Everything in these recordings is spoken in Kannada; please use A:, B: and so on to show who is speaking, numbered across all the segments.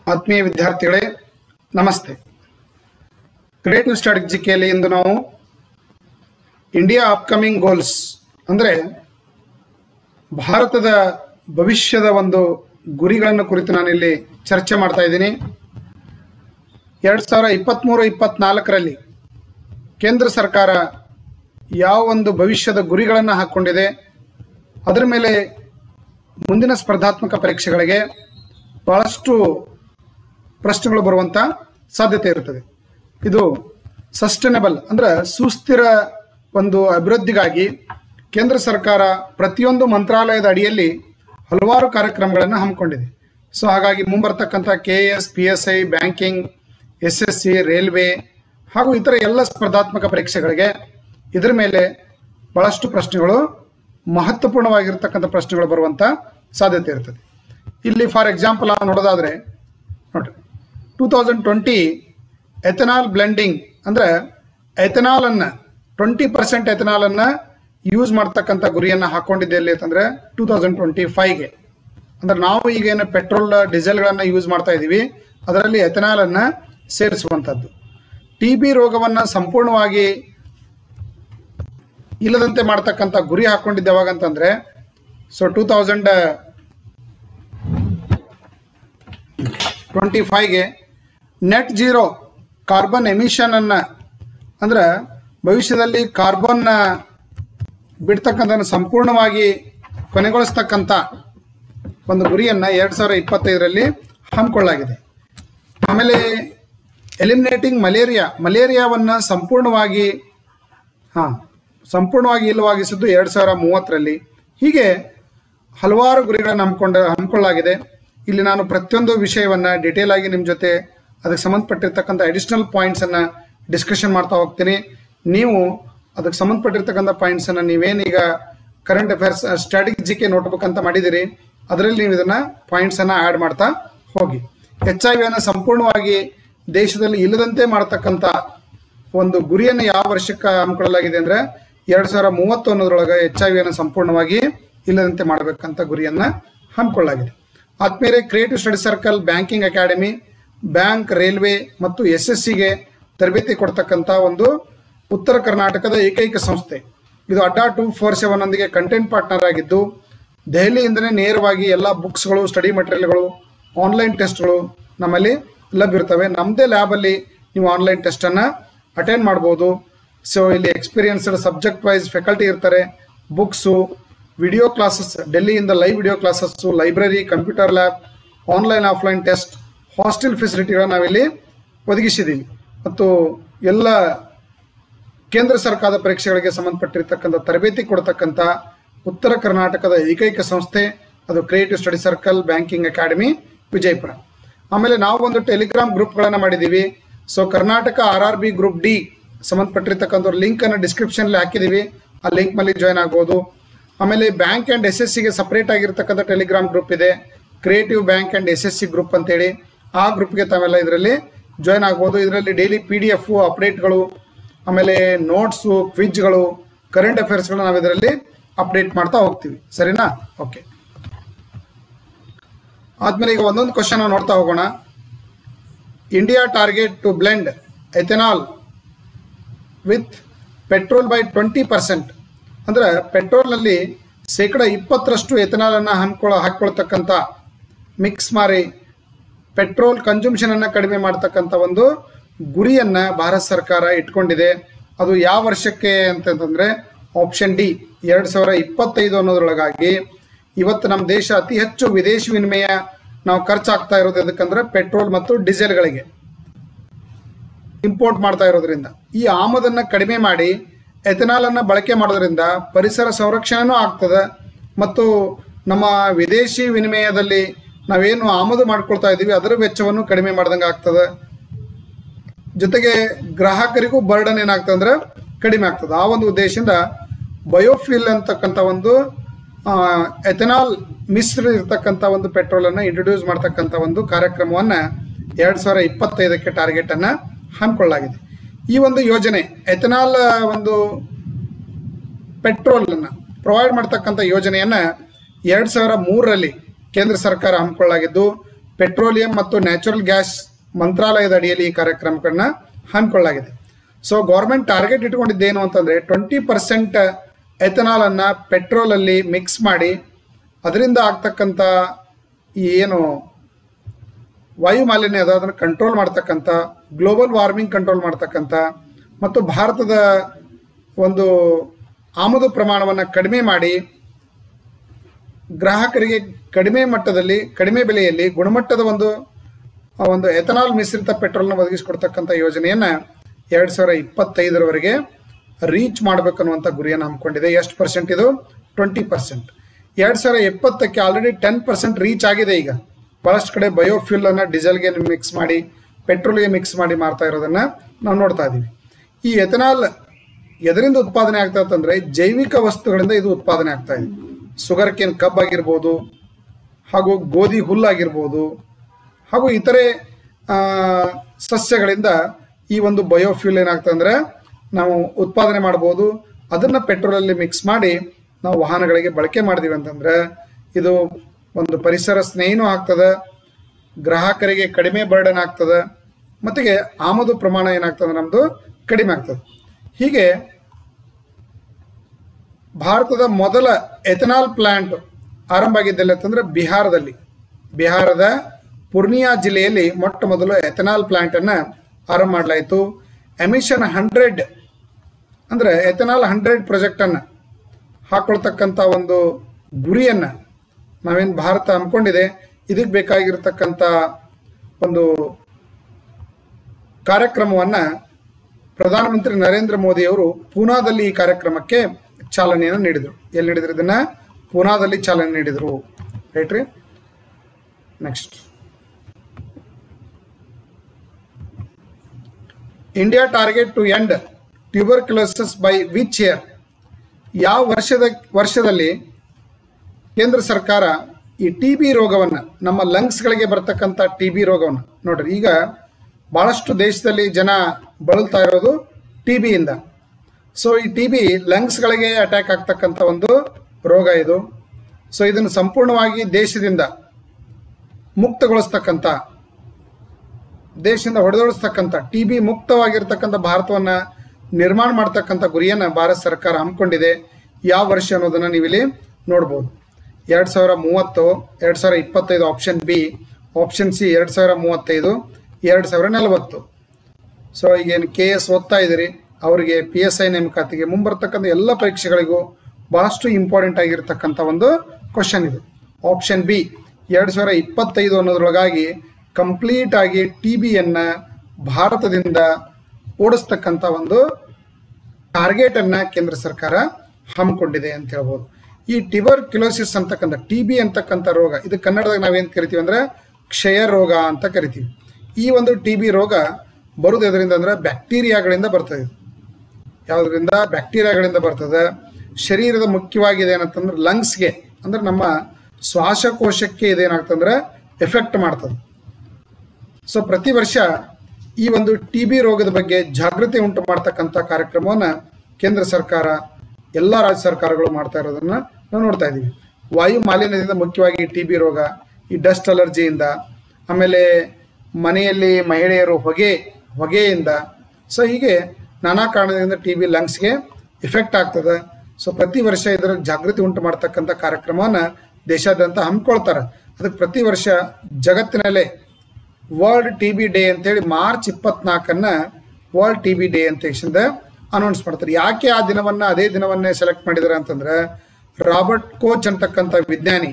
A: ಆತ್ಮೀಯ ವಿದ್ಯಾರ್ಥಿಗಳೇ ನಮಸ್ತೆ ಕ್ರಿಯೇಟಿವ್ ಸ್ಟ್ರಾಟಜಿಕೆಯಲ್ಲಿ ಇಂದು ನಾವು ಇಂಡಿಯಾ ಅಪ್ಕಮಿಂಗ್ ಗೋಲ್ಸ್ ಅಂದರೆ ಭಾರತದ ಭವಿಷ್ಯದ ಒಂದು ಗುರಿಗಳನ್ನು ಕುರಿತು ನಾನಿಲ್ಲಿ ಚರ್ಚೆ ಮಾಡ್ತಾ ಇದ್ದೀನಿ ಎರಡು ಸಾವಿರ ಇಪ್ಪತ್ತ್ಮೂರು ಇಪ್ಪತ್ತ್ನಾಲ್ಕರಲ್ಲಿ ಕೇಂದ್ರ ಸರ್ಕಾರ ಯಾವ ಒಂದು ಭವಿಷ್ಯದ ಗುರಿಗಳನ್ನು ಹಾಕ್ಕೊಂಡಿದೆ ಅದರ ಮೇಲೆ ಮುಂದಿನ ಸ್ಪರ್ಧಾತ್ಮಕ ಪರೀಕ್ಷೆಗಳಿಗೆ ಭಾಳಷ್ಟು ಪ್ರಶ್ನೆಗಳು ಬರುವಂಥ ಸಾಧ್ಯತೆ ಇರುತ್ತದೆ ಇದು ಸಸ್ಟೈನಬಲ್ ಅಂದ್ರೆ ಸುಸ್ಥಿರ ಒಂದು ಅಭಿವೃದ್ಧಿಗಾಗಿ ಕೇಂದ್ರ ಸರ್ಕಾರ ಪ್ರತಿಯೊಂದು ಮಂತ್ರಾಲಯದ ಅಡಿಯಲ್ಲಿ ಹಲವಾರು ಕಾರ್ಯಕ್ರಮಗಳನ್ನು ಹಮ್ಮಿಕೊಂಡಿದೆ ಸೊ ಹಾಗಾಗಿ ಮುಂಬರ್ತಕ್ಕಂಥ K S P S I banking S S C railway ಹಾಗೂ ಇತರ ಎಲ್ಲ ಸ್ಪರ್ಧಾತ್ಮಕ ಪರೀಕ್ಷೆಗಳಿಗೆ ಇದರ ಮೇಲೆ ಭಾಳಷ್ಟು ಪ್ರಶ್ನೆಗಳು ಮಹತ್ವಪೂರ್ಣವಾಗಿರ್ತಕ್ಕಂಥ ಪ್ರಶ್ನೆಗಳು ಬರುವಂಥ ಸಾಧ್ಯತೆ ಇರ್ತದೆ ಇಲ್ಲಿ ಫಾರ್ ಎಕ್ಸಾಂಪಲ್ ನಾವು ನೋಡೋದಾದರೆ ನೋಡ್ರಿ two thousand twenty ethanol blending ಅಂದರೆ ಎಥನಾಲನ್ನು ಟ್ವೆಂಟಿ ಪರ್ಸೆಂಟ್ ಎಥನಾಲನ್ನು ಯೂಸ್ ಮಾಡ್ತಕ್ಕಂಥ ಗುರಿಯನ್ನು ಹಾಕ್ಕೊಂಡಿದ್ದೆ ಎಲ್ಲಿ ಅಂತಂದರೆ ಟೂ ತೌಸಂಡ್ ಟ್ವೆಂಟಿ ಫೈವ್ಗೆ ಅಂದ್ರೆ ನಾವು ಈಗ ಏನು ಪೆಟ್ರೋಲ್ ಡೀಸೆಲ್ಗಳನ್ನು ಯೂಸ್ ಮಾಡ್ತಾ ಇದ್ದೀವಿ ಅದರಲ್ಲಿ ಎಥನಾಲನ್ನು ಸೇರಿಸುವಂಥದ್ದು ಟಿ ಬಿ ರೋಗವನ್ನು ಸಂಪೂರ್ಣವಾಗಿ ಇಲ್ಲದಂತೆ ಮಾಡ್ತಕ್ಕಂಥ ಗುರಿ ಹಾಕ್ಕೊಂಡಿದ್ದೆ ಯಾವಾಗ ಅಂತಂದರೆ ಸೊ ಟೂ ತೌಸಂಡ್ ಟ್ವೆಂಟಿ ಫೈವ್ಗೆ ನೆಟ್ ಜೀರೋ ಕಾರ್ಬನ್ ಎಮಿಷನನ್ನು ಅಂದ್ರೆ ಭವಿಷ್ಯದಲ್ಲಿ ಕಾರ್ಬನ್ನ ಬಿಡ್ತಕ್ಕಂಥ ಸಂಪೂರ್ಣವಾಗಿ ಕೊನೆಗೊಳಿಸ್ತಕ್ಕಂಥ ಒಂದು ಗುರಿಯನ್ನು ಎರಡು ಸಾವಿರ ಇಪ್ಪತ್ತೈದರಲ್ಲಿ ಹಮ್ಮಿಕೊಳ್ಳಲಾಗಿದೆ ಆಮೇಲೆ ಎಲಿಮಿನೇಟಿಂಗ್ ಮಲೇರಿಯಾ ಮಲೇರಿಯಾವನ್ನು ಸಂಪೂರ್ಣವಾಗಿ ಹಾಂ ಸಂಪೂರ್ಣವಾಗಿ ಇಲ್ಲವಾಗಿಸಿದ್ದು ಎರಡು ಸಾವಿರ ಮೂವತ್ತರಲ್ಲಿ ಹೀಗೆ ಹಲವಾರು ಗುರಿಗಳನ್ನು ಹಮ್ಮಿಕೊಂಡ ಹಮ್ಮಿಕೊಳ್ಳಲಾಗಿದೆ ಇಲ್ಲಿ ನಾನು ಪ್ರತಿಯೊಂದು ವಿಷಯವನ್ನು ಡಿಟೇಲ್ ಆಗಿ ನಿಮ್ಮ ಜೊತೆ ಅದಕ್ಕೆ ಸಂಬಂಧಪಟ್ಟಿರ್ತಕ್ಕಂಥ ಅಡಿಷ್ನಲ್ ಪಾಯಿಂಟ್ಸನ್ನು ಡಿಸ್ಕಷನ್ ಮಾಡ್ತಾ ಹೋಗ್ತೀನಿ ನೀವು ಅದಕ್ಕೆ ಸಂಬಂಧಪಟ್ಟಿರ್ತಕ್ಕಂಥ ಪಾಯಿಂಟ್ಸನ್ನು ನೀವೇನೀಗ ಕರೆಂಟ್ ಅಫೇರ್ಸ್ ಸ್ಟ್ರಾಟಜಿಗೆ ನೋಟ್ಬುಕ್ ಅಂತ ಮಾಡಿದ್ದೀರಿ ಅದರಲ್ಲಿ ನೀವು ಇದನ್ನು ಪಾಯಿಂಟ್ಸನ್ನು ಆ್ಯಡ್ ಮಾಡ್ತಾ ಹೋಗಿ ಎಚ್ ಐ ವಿಯನ್ನು ಸಂಪೂರ್ಣವಾಗಿ ದೇಶದಲ್ಲಿ ಇಲ್ಲದಂತೆ ಮಾಡ್ತಕ್ಕಂಥ ಒಂದು ಗುರಿಯನ್ನು ಯಾವ ವರ್ಷಕ್ಕೆ ಹಮ್ಮಿಕೊಳ್ಳಲಾಗಿದೆ ಅಂದರೆ ಎರಡು ಸಾವಿರ ಮೂವತ್ತು ಅನ್ನೋದ್ರೊಳಗೆ ಎಚ್ ಐ ವಿಯನ್ನು ಸಂಪೂರ್ಣವಾಗಿ ಇಲ್ಲದಂತೆ ಮಾಡಬೇಕಂತ ಗುರಿಯನ್ನು ಹಮ್ಮಿಕೊಳ್ಳಲಾಗಿದೆ ಆದ್ಮೇಲೆ creative study circle banking academy bank railway ಮತ್ತು ಎಸ್ ಎಸ್ ಸಿಗೆ ತರಬೇತಿ ಕೊಡ್ತಕ್ಕಂಥ ಒಂದು ಉತ್ತರ ಕರ್ನಾಟಕದ ಏಕೈಕ ಸಂಸ್ಥೆ ಇದು ಅಡ್ಡಾ ಟೂ ಫೋರ್ ಸೆವೆನ್ ಒಂದಿಗೆ ಕಂಟೆಂಟ್ ಪಾರ್ಟ್ನರ್ ಆಗಿದ್ದು ದೆಹಲಿಯಿಂದಲೇ ನೇರವಾಗಿ ಎಲ್ಲ ಬುಕ್ಸ್ಗಳು ಸ್ಟಡಿ ಮಟೀರಿಯಲ್ಗಳು ಆನ್ಲೈನ್ ಟೆಸ್ಟ್ಗಳು ನಮ್ಮಲ್ಲಿ ಲಭ್ಯವಿರ್ತವೆ ನಮ್ಮದೇ ಲ್ಯಾಬಲ್ಲಿ ನೀವು ಆನ್ಲೈನ್ ಟೆಸ್ಟನ್ನು ಅಟೆಂಡ್ ಮಾಡ್ಬೋದು ಸೊ ಇಲ್ಲಿ ಎಕ್ಸ್ಪೀರಿಯನ್ಸ್ಡ್ ಸಬ್ಜೆಕ್ಟ್ ವೈಸ್ ಫ್ಯಾಕಲ್ಟಿ ಇರ್ತಾರೆ ಬುಕ್ಸು ವಿಡಿಯೋ ಕ್ಲಾಸಸ್ ಡೆಲ್ಲಿಯಿಂದ live video classes library computer lab online offline test hostel ಫೆಸಿಲಿಟಿಗಳನ್ನ ನಾವಿಲ್ಲಿ ಒದಗಿಸಿದ್ದೀವಿ ಮತ್ತು ಎಲ್ಲ ಕೇಂದ್ರ ಸರ್ಕಾರದ ಪರೀಕ್ಷೆಗಳಿಗೆ ಸಂಬಂಧಪಟ್ಟಿರ್ತಕ್ಕಂಥ ತರಬೇತಿ ಕೊಡ್ತಕ್ಕಂಥ ಉತ್ತರ ಕರ್ನಾಟಕದ ಏಕೈಕ ಸಂಸ್ಥೆ ಅದು creative study circle banking academy Vijayapura ಆಮೇಲೆ ನಾವು ಒಂದು ಟೆಲಿಗ್ರಾಮ್ ಗ್ರೂಪ್ಗಳನ್ನು ಮಾಡಿದ್ದೀವಿ so Karnataka R R B group D ಸಂಬಂಧಪಟ್ಟಿರ್ತಕ್ಕಂಥ ಲಿಂಕನ್ನು ಡಿಸ್ಕ್ರಿಪ್ಷನ್ಲಿ ಹಾಕಿದ್ದೀವಿ ಆ ಲಿಂಕ್ ಮೇಲೆ ಜಾಯ್ನ್ ಆಗ್ಬೋದು ಆಮೇಲೆ ಬ್ಯಾಂಕ್ ಆ್ಯಂಡ್ ಎಸ್ ಎಸ್ ಸಿಗೆ ಸಪ್ರೇಟ್ ಆಗಿರ್ತಕ್ಕಂಥ ಟೆಲಿಗ್ರಾಮ್ ಗ್ರೂಪ್ ಇದೆ creative bank and S S C group ಅಂತೇಳಿ ಆ ಗ್ರೂಪ್ಗೆ ತಾವೆಲ್ಲ ಇದರಲ್ಲಿ ಜಾಯ್ನ್ ಆಗ್ಬೋದು ಇದರಲ್ಲಿ ಡೈಲಿ ಪಿ ಡಿ ಎಫ್ ಅಪ್ಡೇಟ್ಗಳು ಆಮೇಲೆ ನೋಟ್ಸು ಕ್ವಿಜ್ಗಳು ಕರೆಂಟ್ ಅಫೇರ್ಸ್ಗಳು ನಾವು ಇದರಲ್ಲಿ ಅಪ್ಡೇಟ್ ಮಾಡ್ತಾ ಹೋಗ್ತೀವಿ ಸರಿನಾ ಓಕೆ ಆದ್ಮೇಲೆ ಈಗ ಒಂದೊಂದು ಕ್ವಶನ್ ನೋಡ್ತಾ ಹೋಗೋಣ India target to blend ethanol with petrol by twenty percent ಅಂದರೆ ಪೆಟ್ರೋಲ್ನಲ್ಲಿ ಶೇಕಡ ಇಪ್ಪತ್ತರಷ್ಟು ಎಥೆನಾಲನ್ನು ಹಮ್ಕೊಳ್ಳೋ ಹಾಕ್ಕೊಳ್ತಕ್ಕಂಥ ಮಿಕ್ಸ್ ಮಾರಿ ಪೆಟ್ರೋಲ್ ಕನ್ಸಂಪ್ಷನನ್ನು ಕಡಿಮೆ ಮಾಡ್ತಕ್ಕಂಥ ಒಂದು ಗುರಿಯನ್ನು ಭಾರತ ಸರ್ಕಾರ ಇಟ್ಕೊಂಡಿದೆ ಅದು ಯಾವ ವರ್ಷಕ್ಕೆ ಅಂತಂತಂದರೆ ಆಪ್ಷನ್ ಡಿ ಎರಡು ಸಾವಿರ ಇಪ್ಪತ್ತೈದು ಅನ್ನೋದ್ರೊಳಗಾಗಿ ಇವತ್ತು ನಮ್ಮ ದೇಶ ಅತಿ ಹೆಚ್ಚು ವಿದೇಶಿ ವಿನಿಮಯ ನಾವು ಖರ್ಚಾಗ್ತಾ ಇರೋದು ಎದಕ್ಕಂದ್ರೆ ಪೆಟ್ರೋಲ್ ಮತ್ತು ಡೀಸೆಲ್ಗಳಿಗೆ ಇಂಪೋರ್ಟ್ ಮಾಡ್ತಾ ಇರೋದ್ರಿಂದ ಈ ಆಮದನ್ನು ಕಡಿಮೆ ಮಾಡಿ ಎಥೆನಾಲನ್ನು ಬಳಕೆ ಮಾಡೋದ್ರಿಂದ ಪರಿಸರ ಸಂರಕ್ಷಣೆನೂ ಆಗ್ತದೆ ಮತ್ತು ನಮ್ಮ ವಿದೇಶಿ ವಿನಿಮಯದಲ್ಲಿ ನಾವೇನು ಆಮದು ಮಾಡ್ಕೊಳ್ತಾ ಇದ್ದೀವಿ ಅದರ ವೆಚ್ಚವನ್ನು ಕಡಿಮೆ ಮಾಡ್ದಂಗೆ ಆಗ್ತದೆ ಜೊತೆಗೆ ಗ್ರಾಹಕರಿಗೂ ಬರ್ಡನ್ ಏನಾಗ್ತದೆ ಅಂದ್ರೆ ಕಡಿಮೆ ಆಗ್ತದೆ ಆ ಒಂದು ಉದ್ದೇಶದಿಂದ ಬಯೋಫಿಲ್ ಅಂತಕ್ಕಂಥ ಒಂದು ಎಥೆನಾಲ್ ಮಿಶ್ರ ಇರ್ತಕ್ಕಂಥ ಒಂದು ಪೆಟ್ರೋಲನ್ನು ಇಂಟ್ರೊಡ್ಯೂಸ್ ಮಾಡ್ತಕ್ಕಂಥ ಒಂದು ಕಾರ್ಯಕ್ರಮವನ್ನು ಎರಡು ಸಾವಿರ ಇಪ್ಪತ್ತೈದಕ್ಕೆ ಟಾರ್ಗೆಟನ್ನು ಹಮ್ಮಿಕೊಳ್ಳಲಾಗಿದೆ ಈ ಒಂದು ಯೋಜನೆ ಎಥೆನಾಲ್ ಒಂದು ಪೆಟ್ರೋಲನ್ನು ಪ್ರೊವೈಡ್ ಮಾಡ್ತಕ್ಕಂಥ ಯೋಜನೆಯನ್ನು ಎರಡು ಸಾವಿರ ಮೂರರಲ್ಲಿ ಕೇಂದ್ರ ಸರ್ಕಾರ ಹಮ್ಮಿಕೊಳ್ಳಲಾಗಿದ್ದು ಪೆಟ್ರೋಲಿಯಂ ಮತ್ತು ನ್ಯಾಚುರಲ್ ಗ್ಯಾಸ್ ಮಂತ್ರಾಲಯದ ಅಡಿಯಲ್ಲಿ ಈ ಕಾರ್ಯಕ್ರಮಗಳನ್ನ ಹಮ್ಮಿಕೊಳ್ಳಲಾಗಿದೆ ಸೊ ಗೌರ್ಮೆಂಟ್ ಟಾರ್ಗೆಟ್ ಇಟ್ಕೊಂಡಿದ್ದೇನು ಅಂತಂದರೆ ಟ್ವೆಂಟಿ ಪರ್ಸೆಂಟ್ ಎಥನಾಲನ್ನು ಪೆಟ್ರೋಲಲ್ಲಿ ಮಿಕ್ಸ್ ಮಾಡಿ ಅದರಿಂದ ಆಗ್ತಕ್ಕಂಥ ಈ ಏನು ವಾಯು ಮಾಲಿನ್ಯ ಅದ ಅದನ್ನು ಕಂಟ್ರೋಲ್ ಮಾಡ್ತಕ್ಕಂಥ ಗ್ಲೋಬಲ್ ವಾರ್ಮಿಂಗ್ ಕಂಟ್ರೋಲ್ ಮಾಡ್ತಕ್ಕಂಥ ಮತ್ತು ಭಾರತದ ಒಂದು ಆಮದು ಪ್ರಮಾಣವನ್ನು ಕಡಿಮೆ ಮಾಡಿ ಗ್ರಾಹಕರಿಗೆ ಕಡಿಮೆ ಮಟ್ಟದಲ್ಲಿ ಕಡಿಮೆ ಬೆಲೆಯಲ್ಲಿ ಗುಣಮಟ್ಟದ ಒಂದು ಆ ಒಂದು ಎಥನಾಲ್ ಮಿಶ್ರಿತ ಪೆಟ್ರೋಲ್ನ ಒದಗಿಸಿಕೊಡ್ತಕ್ಕಂಥ ಯೋಜನೆಯನ್ನು ಎರಡು ಸಾವಿರ ಇಪ್ಪತ್ತೈದರವರೆಗೆ ರೀಚ್ ಮಾಡಬೇಕನ್ನುವಂಥ ಗುರಿಯನ್ನು ಹಮ್ಮಿಕೊಂಡಿದೆ ಎಷ್ಟು ಪರ್ಸೆಂಟ್ ಇದು ಟ್ವೆಂಟಿ ಪರ್ಸೆಂಟ್ ಎರಡು ಸಾವಿರ ಎಪ್ಪತ್ತಕ್ಕೆ ಆಲ್ರೆಡಿ ಟೆನ್ ಪರ್ಸೆಂಟ್ ರೀಚ್ ಆಗಿದೆ ಈಗ ಭಾಳಷ್ಟು ಕಡೆ ಬಯೋಫ್ಯೂಲನ್ನು ಡೀಸೆಲ್ಗೆ ಮಿಕ್ಸ್ ಮಾಡಿ ಪೆಟ್ರೋಲ್ಗೆ ಮಿಕ್ಸ್ ಮಾಡಿ ಮಾರ್ತಾ ಇರೋದನ್ನು ನಾವು ನೋಡ್ತಾ ಇದ್ದೀವಿ ಈ ಎಥನಾಲ್ ಎದರಿಂದ ಉತ್ಪಾದನೆ ಆಗ್ತಾ ಅಂತಂದರೆ ಜೈವಿಕ ವಸ್ತುಗಳಿಂದ ಇದು ಉತ್ಪಾದನೆ ಆಗ್ತಾ ಇದೆ ಸುಗರ್ ಕೇನ್ ಕಬ್ ಆಗಿರ್ಬೋದು ಹಾಗೂ ಗೋಧಿ ಹುಲ್ಲಾಗಿರ್ಬೋದು ಹಾಗೂ ಇತರೆ ಆ, ಸಸ್ಯಗಳಿಂದ ಈ ಒಂದು ಬಯೋಫ್ಯೂಲ್ ಏನಾಗ್ತದೆ ಅಂದರೆ ನಾವು ಉತ್ಪಾದನೆ ಮಾಡ್ಬೋದು ಅದನ್ನು ಪೆಟ್ರೋಲಲ್ಲಿ ಮಿಕ್ಸ್ ಮಾಡಿ ನಾವು ವಾಹನಗಳಿಗೆ ಬಳಕೆ ಮಾಡಿದೀವಿ ಅಂತಂದ್ರೆ ಇದು ಒಂದು ಪರಿಸರ ಸ್ನೇಹಿನೂ ಆಗ್ತದೆ ಗ್ರಾಹಕರಿಗೆ ಕಡಿಮೆ ಬರ್ಡನ್ ಆಗ್ತದೆ ಮತ್ತಿಗೆ ಆಮದು ಪ್ರಮಾಣ ಏನಾಗ್ತದೆ ನಮ್ಮದು ಕಡಿಮೆ ಆಗ್ತದೆ ಹೀಗೆ ಭಾರತದ ಮೊದಲ ಎಥನಾಲ್ ಪ್ಲಾಂಟ್ ಆರಂಭ ಆಗಿದ್ದೆಲ್ಲ ಅಂತಂದ್ರೆ ಬಿಹಾರದಲ್ಲಿ ಬಿಹಾರದ ಪೂರ್ಣಿಯಾ ಜಿಲ್ಲೆಯಲ್ಲಿ ಮೊಟ್ಟ ಮೊದಲು ಎಥನಾಲ್ ಪ್ಲಾಂಟನ್ನು ಆರಂಭ ಮಾಡಲಾಯಿತು ಎಮಿಷನ್ ಹಂಡ್ರೆಡ್ ಅಂದರೆ ಎಥನಾಲ್ ಹಂಡ್ರೆಡ್ ಪ್ರಾಜೆಕ್ಟನ್ನು ಹಾಕೊಳ್ತಕ್ಕಂಥ ಒಂದು ಗುರಿಯನ್ನು ನಾವೇನು ಭಾರತ ಹಮ್ಮಿಕೊಂಡಿದೆ ಇದಕ್ಕೆ ಬೇಕಾಗಿರ್ತಕ್ಕಂಥ ಒಂದು ಕಾರ್ಯಕ್ರಮವನ್ನು ಪ್ರಧಾನಮಂತ್ರಿ ನರೇಂದ್ರ ಮೋದಿಯವರು ಪೂನಾದಲ್ಲಿ ಈ ಕಾರ್ಯಕ್ರಮಕ್ಕೆ ಚಾಲನೆಯನ್ನು ನೀಡಿದರು ಎಲ್ಲಿ ನೀಡಿದ್ರು ಇದನ್ನು ಪೂನಾದಲ್ಲಿ ಚಾಲನೆ ನೀಡಿದರು ರೈಟ್ ರೀ next India target to end tuberculosis by which year ಯಾವ ವರ್ಷದ ವರ್ಷದಲ್ಲಿ ಕೇಂದ್ರ ಸರ್ಕಾರ ಈ ಟಿ ಬಿ ರೋಗವನ್ನು ನಮ್ಮ ಲಂಗ್ಸ್ಗಳಿಗೆ ಬರ್ತಕ್ಕಂಥ ಟಿ ಬಿ ರೋಗವನ್ನು ನೋಡ್ರಿ ಈಗ ಭಾಳಷ್ಟು ದೇಶದಲ್ಲಿ ಜನ ಬಳಲ್ತಾ ಇರೋದು ಟಿ ಬಿಯಿಂದ ಸೊ ಈ ಟಿ ಬಿ ಲಂಗ್ಸ್ಗಳಿಗೆ ಅಟ್ಯಾಕ್ ಆಗ್ತಕ್ಕಂಥ ಒಂದು ರೋಗ ಇದು ಸೊ ಇದನ್ನು ಸಂಪೂರ್ಣವಾಗಿ ದೇಶದಿಂದ ಮುಕ್ತಗೊಳಿಸ್ತಕ್ಕಂಥ ದೇಶದಿಂದ ಹೊಡೆದೊಳಿಸ್ತಕ್ಕಂಥ ಟಿ ಬಿ ಮುಕ್ತವಾಗಿರ್ತಕ್ಕಂಥ ಭಾರತವನ್ನು ನಿರ್ಮಾಣ ಮಾಡ್ತಕ್ಕಂಥ ಗುರಿಯನ್ನು ಭಾರತ ಸರ್ಕಾರ ಹಮ್ಮಿಕೊಂಡಿದೆ ಯಾವ ವರ್ಷ ಅನ್ನೋದನ್ನು ನೀವಿಲ್ಲಿ ನೋಡ್ಬೋದು ಎರಡು ಸಾವಿರ ಮೂವತ್ತು ಎರಡು ಸಾವಿರ ಇಪ್ಪತ್ತೈದು ಆಪ್ಷನ್ ಬಿ ಆಪ್ಷನ್ ಸಿ ಎರಡು ಸಾವಿರ ಮೂವತ್ತೈದು ಎರಡು ಸಾವಿರ ನಲವತ್ತು ಸೊ ಈಗೇನು ಕೆ ಎಸ್ ಓದ್ತಾ ಇದ್ದೀರಿ ಅವರಿಗೆ ಪಿ ಎಸ್ ಐ ನೇಮಕಾತಿಗೆ ಮುಂಬರ್ತಕ್ಕಂಥ ಎಲ್ಲ ಪರೀಕ್ಷೆಗಳಿಗೂ ಭಾಳಷ್ಟು ಇಂಪಾರ್ಟೆಂಟ್ ಆಗಿರ್ತಕ್ಕಂಥ ಒಂದು ಕ್ವಶನ್ ಇದು ಆಪ್ಷನ್ ಬಿ ಎರಡು ಸಾವಿರ ಇಪ್ಪತ್ತೈದು ಅನ್ನೋದ್ರೊಳಗಾಗಿ ಕಂಪ್ಲೀಟ್ ಆಗಿ ಟಿ ಬಿಯನ್ನು ಭಾರತದಿಂದ ಓಡಿಸ್ತಕ್ಕಂಥ ಒಂದು ಟಾರ್ಗೆಟನ್ನು ಕೇಂದ್ರ ಸರ್ಕಾರ ಹಮ್ಮಿಕೊಂಡಿದೆ ಅಂತ ಹೇಳ್ಬೋದು ಈ ಟಿಬರ್ ಕ್ಯುಲೋಸಿಸ್ ಅಂತಕ್ಕಂಥ ಟಿ ಬಿ ಅಂತಕ್ಕಂಥ ರೋಗ ಇದು ಕನ್ನಡದಾಗ ನಾವೇನು ಕರಿತೀವಿ ಅಂದರೆ ಕ್ಷಯ ರೋಗ ಅಂತ ಕರಿತೀವಿ ಈ ಒಂದು ಟಿ ಬಿ ರೋಗ ಬರುವುದು ಎದರಿಂದ ಅಂದರೆ ಬ್ಯಾಕ್ಟೀರಿಯಾಗಳಿಂದ ಬರ್ತದೆ ಇದು. ಯಾವುದರಿಂದ ಬ್ಯಾಕ್ಟೀರಿಯಾಗಳಿಂದ ಬರ್ತದೆ ಶರೀರದ ಮುಖ್ಯವಾಗಿದೆ ಏನಂತಂದ್ರೆ ಲಂಗ್ಸ್ಗೆ ಅಂದ್ರೆ ನಮ್ಮ ಶ್ವಾಸಕೋಶಕ್ಕೆ ಇದೇನಾಗ್ತಂದ್ರೆ ಎಫೆಕ್ಟ್ ಮಾಡ್ತದೆ ಸೊ ಪ್ರತಿ ವರ್ಷ ಈ ಒಂದು ಟಿ ಬಿ ರೋಗದ ಬಗ್ಗೆ ಜಾಗೃತಿ ಉಂಟು ಮಾಡ್ತಕ್ಕಂಥ ಕಾರ್ಯಕ್ರಮವನ್ನು ಕೇಂದ್ರ ಸರ್ಕಾರ ಎಲ್ಲ ರಾಜ್ಯ ಸರ್ಕಾರಗಳು ಮಾಡ್ತಾ ಇರೋದನ್ನ ನಾವು ನೋಡ್ತಾ ಇದ್ದೀವಿ ವಾಯು ಮಾಲಿನ್ಯದಿಂದ ಮುಖ್ಯವಾಗಿ ಟಿ ಬಿ ರೋಗ ಈ ಡಸ್ಟ್ ಅಲರ್ಜಿಯಿಂದ ಆಮೇಲೆ ಮನೆಯಲ್ಲಿ ಮಹಿಳೆಯರು ಹೊಗೆ ಹೊಗೆಯಿಂದ ಸೊ ಹೀಗೆ ನಾನಾ ಕಾರಣದಿಂದ ಟಿ ಬಿ ಲಂಗ್ಸ್ಗೆ ಇಫೆಕ್ಟ್ ಆಗ್ತದೆ ಸೊ ಪ್ರತಿ ವರ್ಷ ಇದರ ಜಾಗೃತಿ ಉಂಟು ಮಾಡ್ತಕ್ಕಂಥ ಕಾರ್ಯಕ್ರಮವನ್ನು ದೇಶಾದ್ಯಂತ ಹಮ್ಮಿಕೊಳ್ತಾರೆ ಅದಕ್ಕೆ ಪ್ರತಿ ವರ್ಷ ಜಗತ್ತಿನಲ್ಲೇ ವರ್ಲ್ಡ್ ಟಿ ಬಿ ಡೇ ಅಂತೇಳಿ ಮಾರ್ಚ್ ಇಪ್ಪತ್ನಾಲ್ಕನ್ನ ವರ್ಲ್ಡ್ ಟಿ ಬಿ ಡೇ ಅಂತ ಹೇಳಿಂದ ಅನೌನ್ಸ್ ಮಾಡ್ತಾರೆ ಯಾಕೆ ಆ ದಿನವನ್ನು ಅದೇ ದಿನವನ್ನೇ ಸೆಲೆಕ್ಟ್ ಮಾಡಿದ್ದಾರೆ ಅಂತಂದ್ರೆ ರಾಬರ್ಟ್ ಕೋಚ್ ಅಂತಕ್ಕಂಥ ವಿಜ್ಞಾನಿ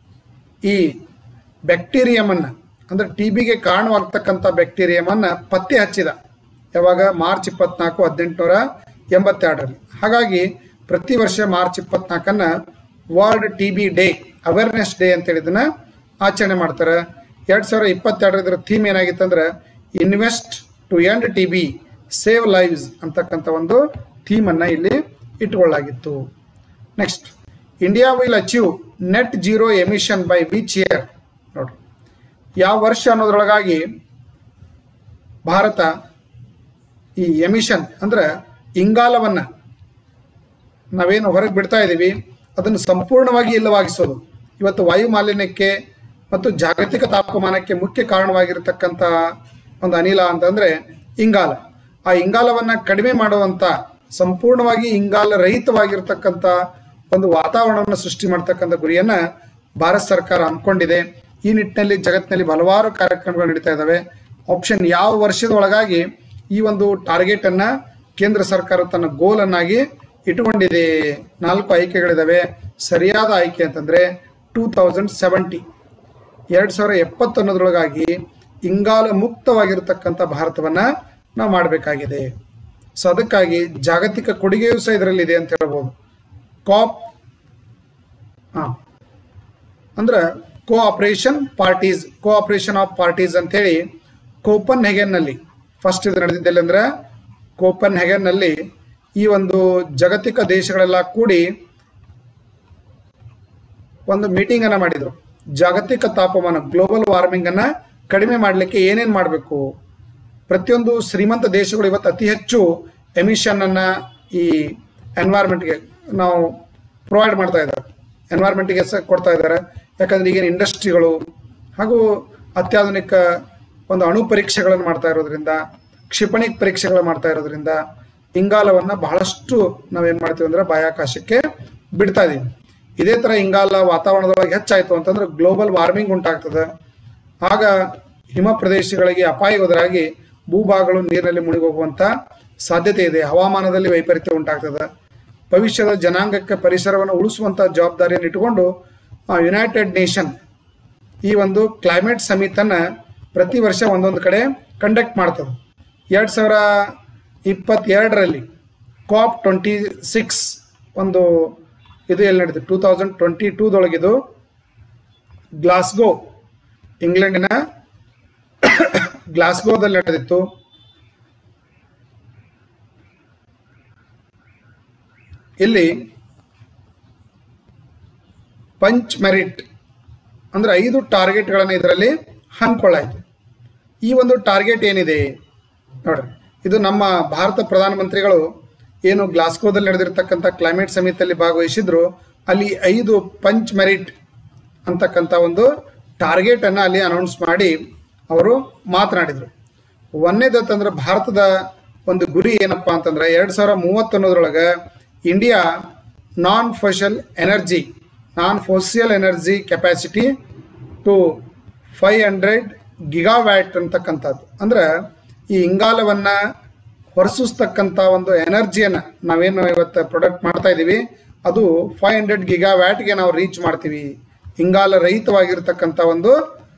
A: ಈ ಬ್ಯಾಕ್ಟೀರಿಯಮನ್ನು ಅಂದರೆ ಟಿ ಬಿಗೆ ಕಾರಣವಾಗ್ತಕ್ಕಂಥ ಬ್ಯಾಕ್ಟೀರಿಯಮನ್ನು ಪತ್ತೆ ಹಚ್ಚಿದ ಯಾವಾಗ ಮಾರ್ಚ್ ಇಪ್ಪತ್ನಾಲ್ಕು ಹದಿನೆಂಟುನೂರ ಎಂಬತ್ತೆರಡರಲ್ಲಿ ಹಾಗಾಗಿ ಪ್ರತಿ ವರ್ಷ ಮಾರ್ಚ್ ಇಪ್ಪತ್ನಾಲ್ಕನ್ನು world T B day awareness day ಅಂತೇಳಿ ಇದನ್ನು ಆಚರಣೆ ಮಾಡ್ತಾರೆ ಎರಡು ಸಾವಿರ ಇಪ್ಪತ್ತೆರಡರ ಥೀಮ್ ಏನಾಗಿತ್ತಂದ್ರೆ invest to end T B save lives ಅಂತಕ್ಕಂಥ ಒಂದು ಥೀಮನ್ನು ಇಲ್ಲಿ ಇಟ್ಕೊಳ್ಳಾಗಿತ್ತು next India will achieve net zero emission by which year ನೋಡ್ರಿ ಯಾವ ವರ್ಷ ಅನ್ನೋದ್ರೊಳಗಾಗಿ ಭಾರತ ಈ ಎಮಿಷನ್ ಅಂದ್ರೆ ಇಂಗಾಲವನ್ನು ನಾವೇನು ಹೊರಗೆ ಬಿಡ್ತಾ ಇದ್ದೀವಿ ಅದನ್ನು ಸಂಪೂರ್ಣವಾಗಿ ಇಲ್ಲವಾಗಿಸೋದು ಇವತ್ತು ವಾಯು ಮಾಲಿನ್ಯಕ್ಕೆ ಮತ್ತು ಜಾಗತಿಕ ತಾಪಮಾನಕ್ಕೆ ಮುಖ್ಯ ಕಾರಣವಾಗಿರತಕ್ಕಂಥ ಒಂದು ಅನಿಲ ಅಂತಂದ್ರೆ ಇಂಗಾಲ ಆ ಇಂಗಾಲವನ್ನ ಕಡಿಮೆ ಮಾಡುವಂತ ಸಂಪೂರ್ಣವಾಗಿ ಇಂಗಾಲ ರಹಿತವಾಗಿರ್ತಕ್ಕಂಥ ಒಂದು ವಾತಾವರಣವನ್ನು ಸೃಷ್ಟಿ ಮಾಡ್ತಕ್ಕಂಥ ಗುರಿಯನ್ನ ಭಾರತ ಸರ್ಕಾರ ಹಮ್ಮಿಕೊಂಡಿದೆ ಈ ನಿಟ್ಟಿನಲ್ಲಿ ಜಗತ್ತಿನಲ್ಲಿ ಹಲವಾರು ಕಾರ್ಯಕ್ರಮಗಳು ನಡೀತಾ ಇದ್ದಾವೆ ಆಪ್ಷನ್ ಯಾವ ವರ್ಷದ ಒಳಗಾಗಿ ಈ ಒಂದು ಟಾರ್ಗೆಟ್ ಅನ್ನ ಕೇಂದ್ರ ಸರ್ಕಾರ ತನ್ನ ಗೋಲ್ ಅನ್ನಾಗಿ ಇಟ್ಟುಕೊಂಡಿದೆ ನಾಲ್ಕು ಆಯ್ಕೆಗಳಿದಾವೆ ಸರಿಯಾದ ಆಯ್ಕೆ ಅಂತಂದ್ರೆ ಟೂ ತೌಸಂಡ್ ಸೆವೆಂಟಿ ಎರಡ್ ಸಾವಿರ ಎಪ್ಪತ್ತು ಅನ್ನೋದ್ರೊಳಗಾಗಿ ಇಂಗಾಲ ಮುಕ್ತವಾಗಿರ್ತಕ್ಕಂಥ ಭಾರತವನ್ನ ನಾವು ಮಾಡಬೇಕಾಗಿದೆ ಸೊ ಅದಕ್ಕಾಗಿ ಜಾಗತಿಕ ಕೊಡುಗೆಯೂ ಸಹ ಇದರಲ್ಲಿದೆ ಅಂತ ಹೇಳ್ಬೋದು ಕಾಪ್ ಹಾ ಅಂದ್ರೆ cooperation parties cooperation of parties ಅಂತೇಳಿ ಕೋಪನ್ ಹೆಗೆನ್ನಲ್ಲಿ ಫಸ್ಟ್ ಇದು ನಡೆದಿದ್ದೆಲ್ಲಿ ಅಂದ್ರೆ ಕೋಪನ್ ಹೆಗೆನ್ನಲ್ಲಿ ಈ ಒಂದು ಜಾಗತಿಕ ದೇಶಗಳೆಲ್ಲ ಕೂಡಿ ಒಂದು ಮೀಟಿಂಗ್ ಅನ್ನ ಮಾಡಿದ್ರು ಜಾಗತಿಕ ತಾಪಮಾನ ಗ್ಲೋಬಲ್ ವಾರ್ಮಿಂಗ್ ಅನ್ನ ಕಡಿಮೆ ಮಾಡಲಿಕ್ಕೆ ಏನೇನ್ ಮಾಡಬೇಕು ಪ್ರತಿಯೊಂದು ಶ್ರೀಮಂತ ದೇಶಗಳು ಇವತ್ತು ಅತಿ ಹೆಚ್ಚು ಎಮಿಷನ್ ಅನ್ನ ಈ ಎನ್ವೈರ್ಮೆಂಟ್ಗೆ ನಾವು ಪ್ರೊವೈಡ್ ಮಾಡ್ತಾ ಇದ್ದಾರೆ ಎನ್ವೈರ್ಮೆಂಟ್ಗೆ ಸಹ ಕೊಡ್ತಾ ಇದ್ದಾರೆ ಯಾಕಂದ್ರೆ ಈಗಿನ ಇಂಡಸ್ಟ್ರಿಗಳು ಹಾಗೂ ಅತ್ಯಾಧುನಿಕ ಒಂದು ಅಣು ಪರೀಕ್ಷೆಗಳನ್ನು ಮಾಡ್ತಾ ಇರೋದ್ರಿಂದ ಕ್ಷಿಪಣಿ ಪರೀಕ್ಷೆಗಳು ಮಾಡ್ತಾ ಇರೋದ್ರಿಂದ ಇಂಗಾಲವನ್ನ ಬಹಳಷ್ಟು ನಾವೇನ್ ಮಾಡ್ತೀವಿ ಅಂದ್ರೆ ಬಾಹ್ಯಾಕಾಶಕ್ಕೆ ಬಿಡ್ತಾ ಇದೀವಿ ಇದೇ ತರ ಇಂಗಾಲ ವಾತಾವರಣದೊಳಗೆ ಹೆಚ್ಚಾಯ್ತು ಅಂತಂದ್ರೆ ಗ್ಲೋಬಲ್ ವಾರ್ಮಿಂಗ್ ಉಂಟಾಗ್ತದೆ ಆಗ ಹಿಮ ಪ್ರದೇಶಗಳಿಗೆ ಅಪಾಯಗೊದರಾಗಿ ಭೂಭಾಗಗಳು ನೀರಿನಲ್ಲಿ ಮುಳುಗಿ ಹೋಗುವಂತ ಸಾಧ್ಯತೆ ಇದೆ ಹವಾಮಾನದಲ್ಲಿ ವೈಪರೀತ್ಯ ಉಂಟಾಗ್ತದೆ ಭವಿಷ್ಯದ ಜನಾಂಗಕ್ಕೆ ಪರಿಸರವನ್ನು ಉಳಿಸುವಂತ ಜವಾಬ್ದಾರಿಯನ್ನು ಇಟ್ಟುಕೊಂಡು ಯುನೈಟೆಡ್ ನೇಷನ್ ಈ ಒಂದು ಕ್ಲೈಮೇಟ್ ಸಮಿತನ್ನ ಪ್ರತಿ ವರ್ಷ ಒಂದೊಂದು ಕಡೆ ಕಂಡಕ್ಟ್ ಮಾಡ್ತದೆ ಎರಡು ಸಾವಿರ ಇಪ್ಪತ್ತೆರಡರಲ್ಲಿ ಕಾಪ್ ಟ್ವೆಂಟಿ ಸಿಕ್ಸ್ ಒಂದು ಇದು ಎಲ್ಲಿ ನಡೆದಿದೆ ಟೂ ತೌಸಂಡ್ ಟ್ವೆಂಟಿ ಟೂದೊಳಗಿದು ಗ್ಲಾಸ್ಗೋ ಇಂಗ್ಲೆಂಡಿನ ಗ್ಲಾಸ್ಗೋದಲ್ಲಿ ನಡೆದಿತ್ತು ಇಲ್ಲಿ ಪಂಚ್ ಮೆರಿಟ್ ಅಂದ್ರೆ ಐದು ಟಾರ್ಗೆಟ್ಗಳನ್ನು ಇದರಲ್ಲಿ ಹಮ್ಮಿಕೊಳ್ಳಾಯಿತು ಈ ಒಂದು ಟಾರ್ಗೆಟ್ ಏನಿದೆ ನೋಡ್ರಿ ಇದು ನಮ್ಮ ಭಾರತ ಪ್ರಧಾನಮಂತ್ರಿಗಳು ಏನು ಗ್ಲಾಸ್ಕೋದಲ್ಲಿ ನಡೆದಿರ್ತಕ್ಕಂಥ ಕ್ಲೈಮೇಟ್ ಸಮಿತಿಯಲ್ಲಿ ಭಾಗವಹಿಸಿದ್ರು ಅಲ್ಲಿ ಐದು ಪಂಚ್ ಮೆರಿಟ್ ಅಂತಕ್ಕಂಥ ಒಂದು ಟಾರ್ಗೆಟ್ ಅನ್ನ ಅಲ್ಲಿ ಅನೌನ್ಸ್ ಮಾಡಿ ಅವರು ಮಾತನಾಡಿದರು ಒಂದನೇದಂತಂದ್ರೆ ಭಾರತದ ಒಂದು ಗುರಿ ಏನಪ್ಪಾ ಅಂತಂದ್ರೆ ಎರಡ್ ಸಾವಿರ ಮೂವತ್ತೊನ್ನೋದ್ರೊಳಗೆ India non fossil energy non fossil energy capacity to five hundred gigawatt ಅಂತಕ್ಕಂಥದ್ದು ಅಂದ್ರೆ ಈ ಇಂಗಾಲವನ್ನ ಹೊರಸೂಸ್ತಕ್ಕಂಥ ಒಂದು ಎನರ್ಜಿಯನ್ನ ನಾವೇನು ಇವತ್ತು ಪ್ರೊಡಕ್ಟ್ ಮಾಡ್ತಾ ಇದ್ದೀವಿ ಅದು ಫೈವ್ ಹಂಡ್ರೆಡ್ ಗಿಗಾವ್ಯಾಟ್ಗೆ ನಾವು ರೀಚ್ ಮಾಡ್ತೀವಿ ಇಂಗಾಲ ರಹಿತವಾಗಿರ್ತಕ್ಕಂಥ ಒಂದು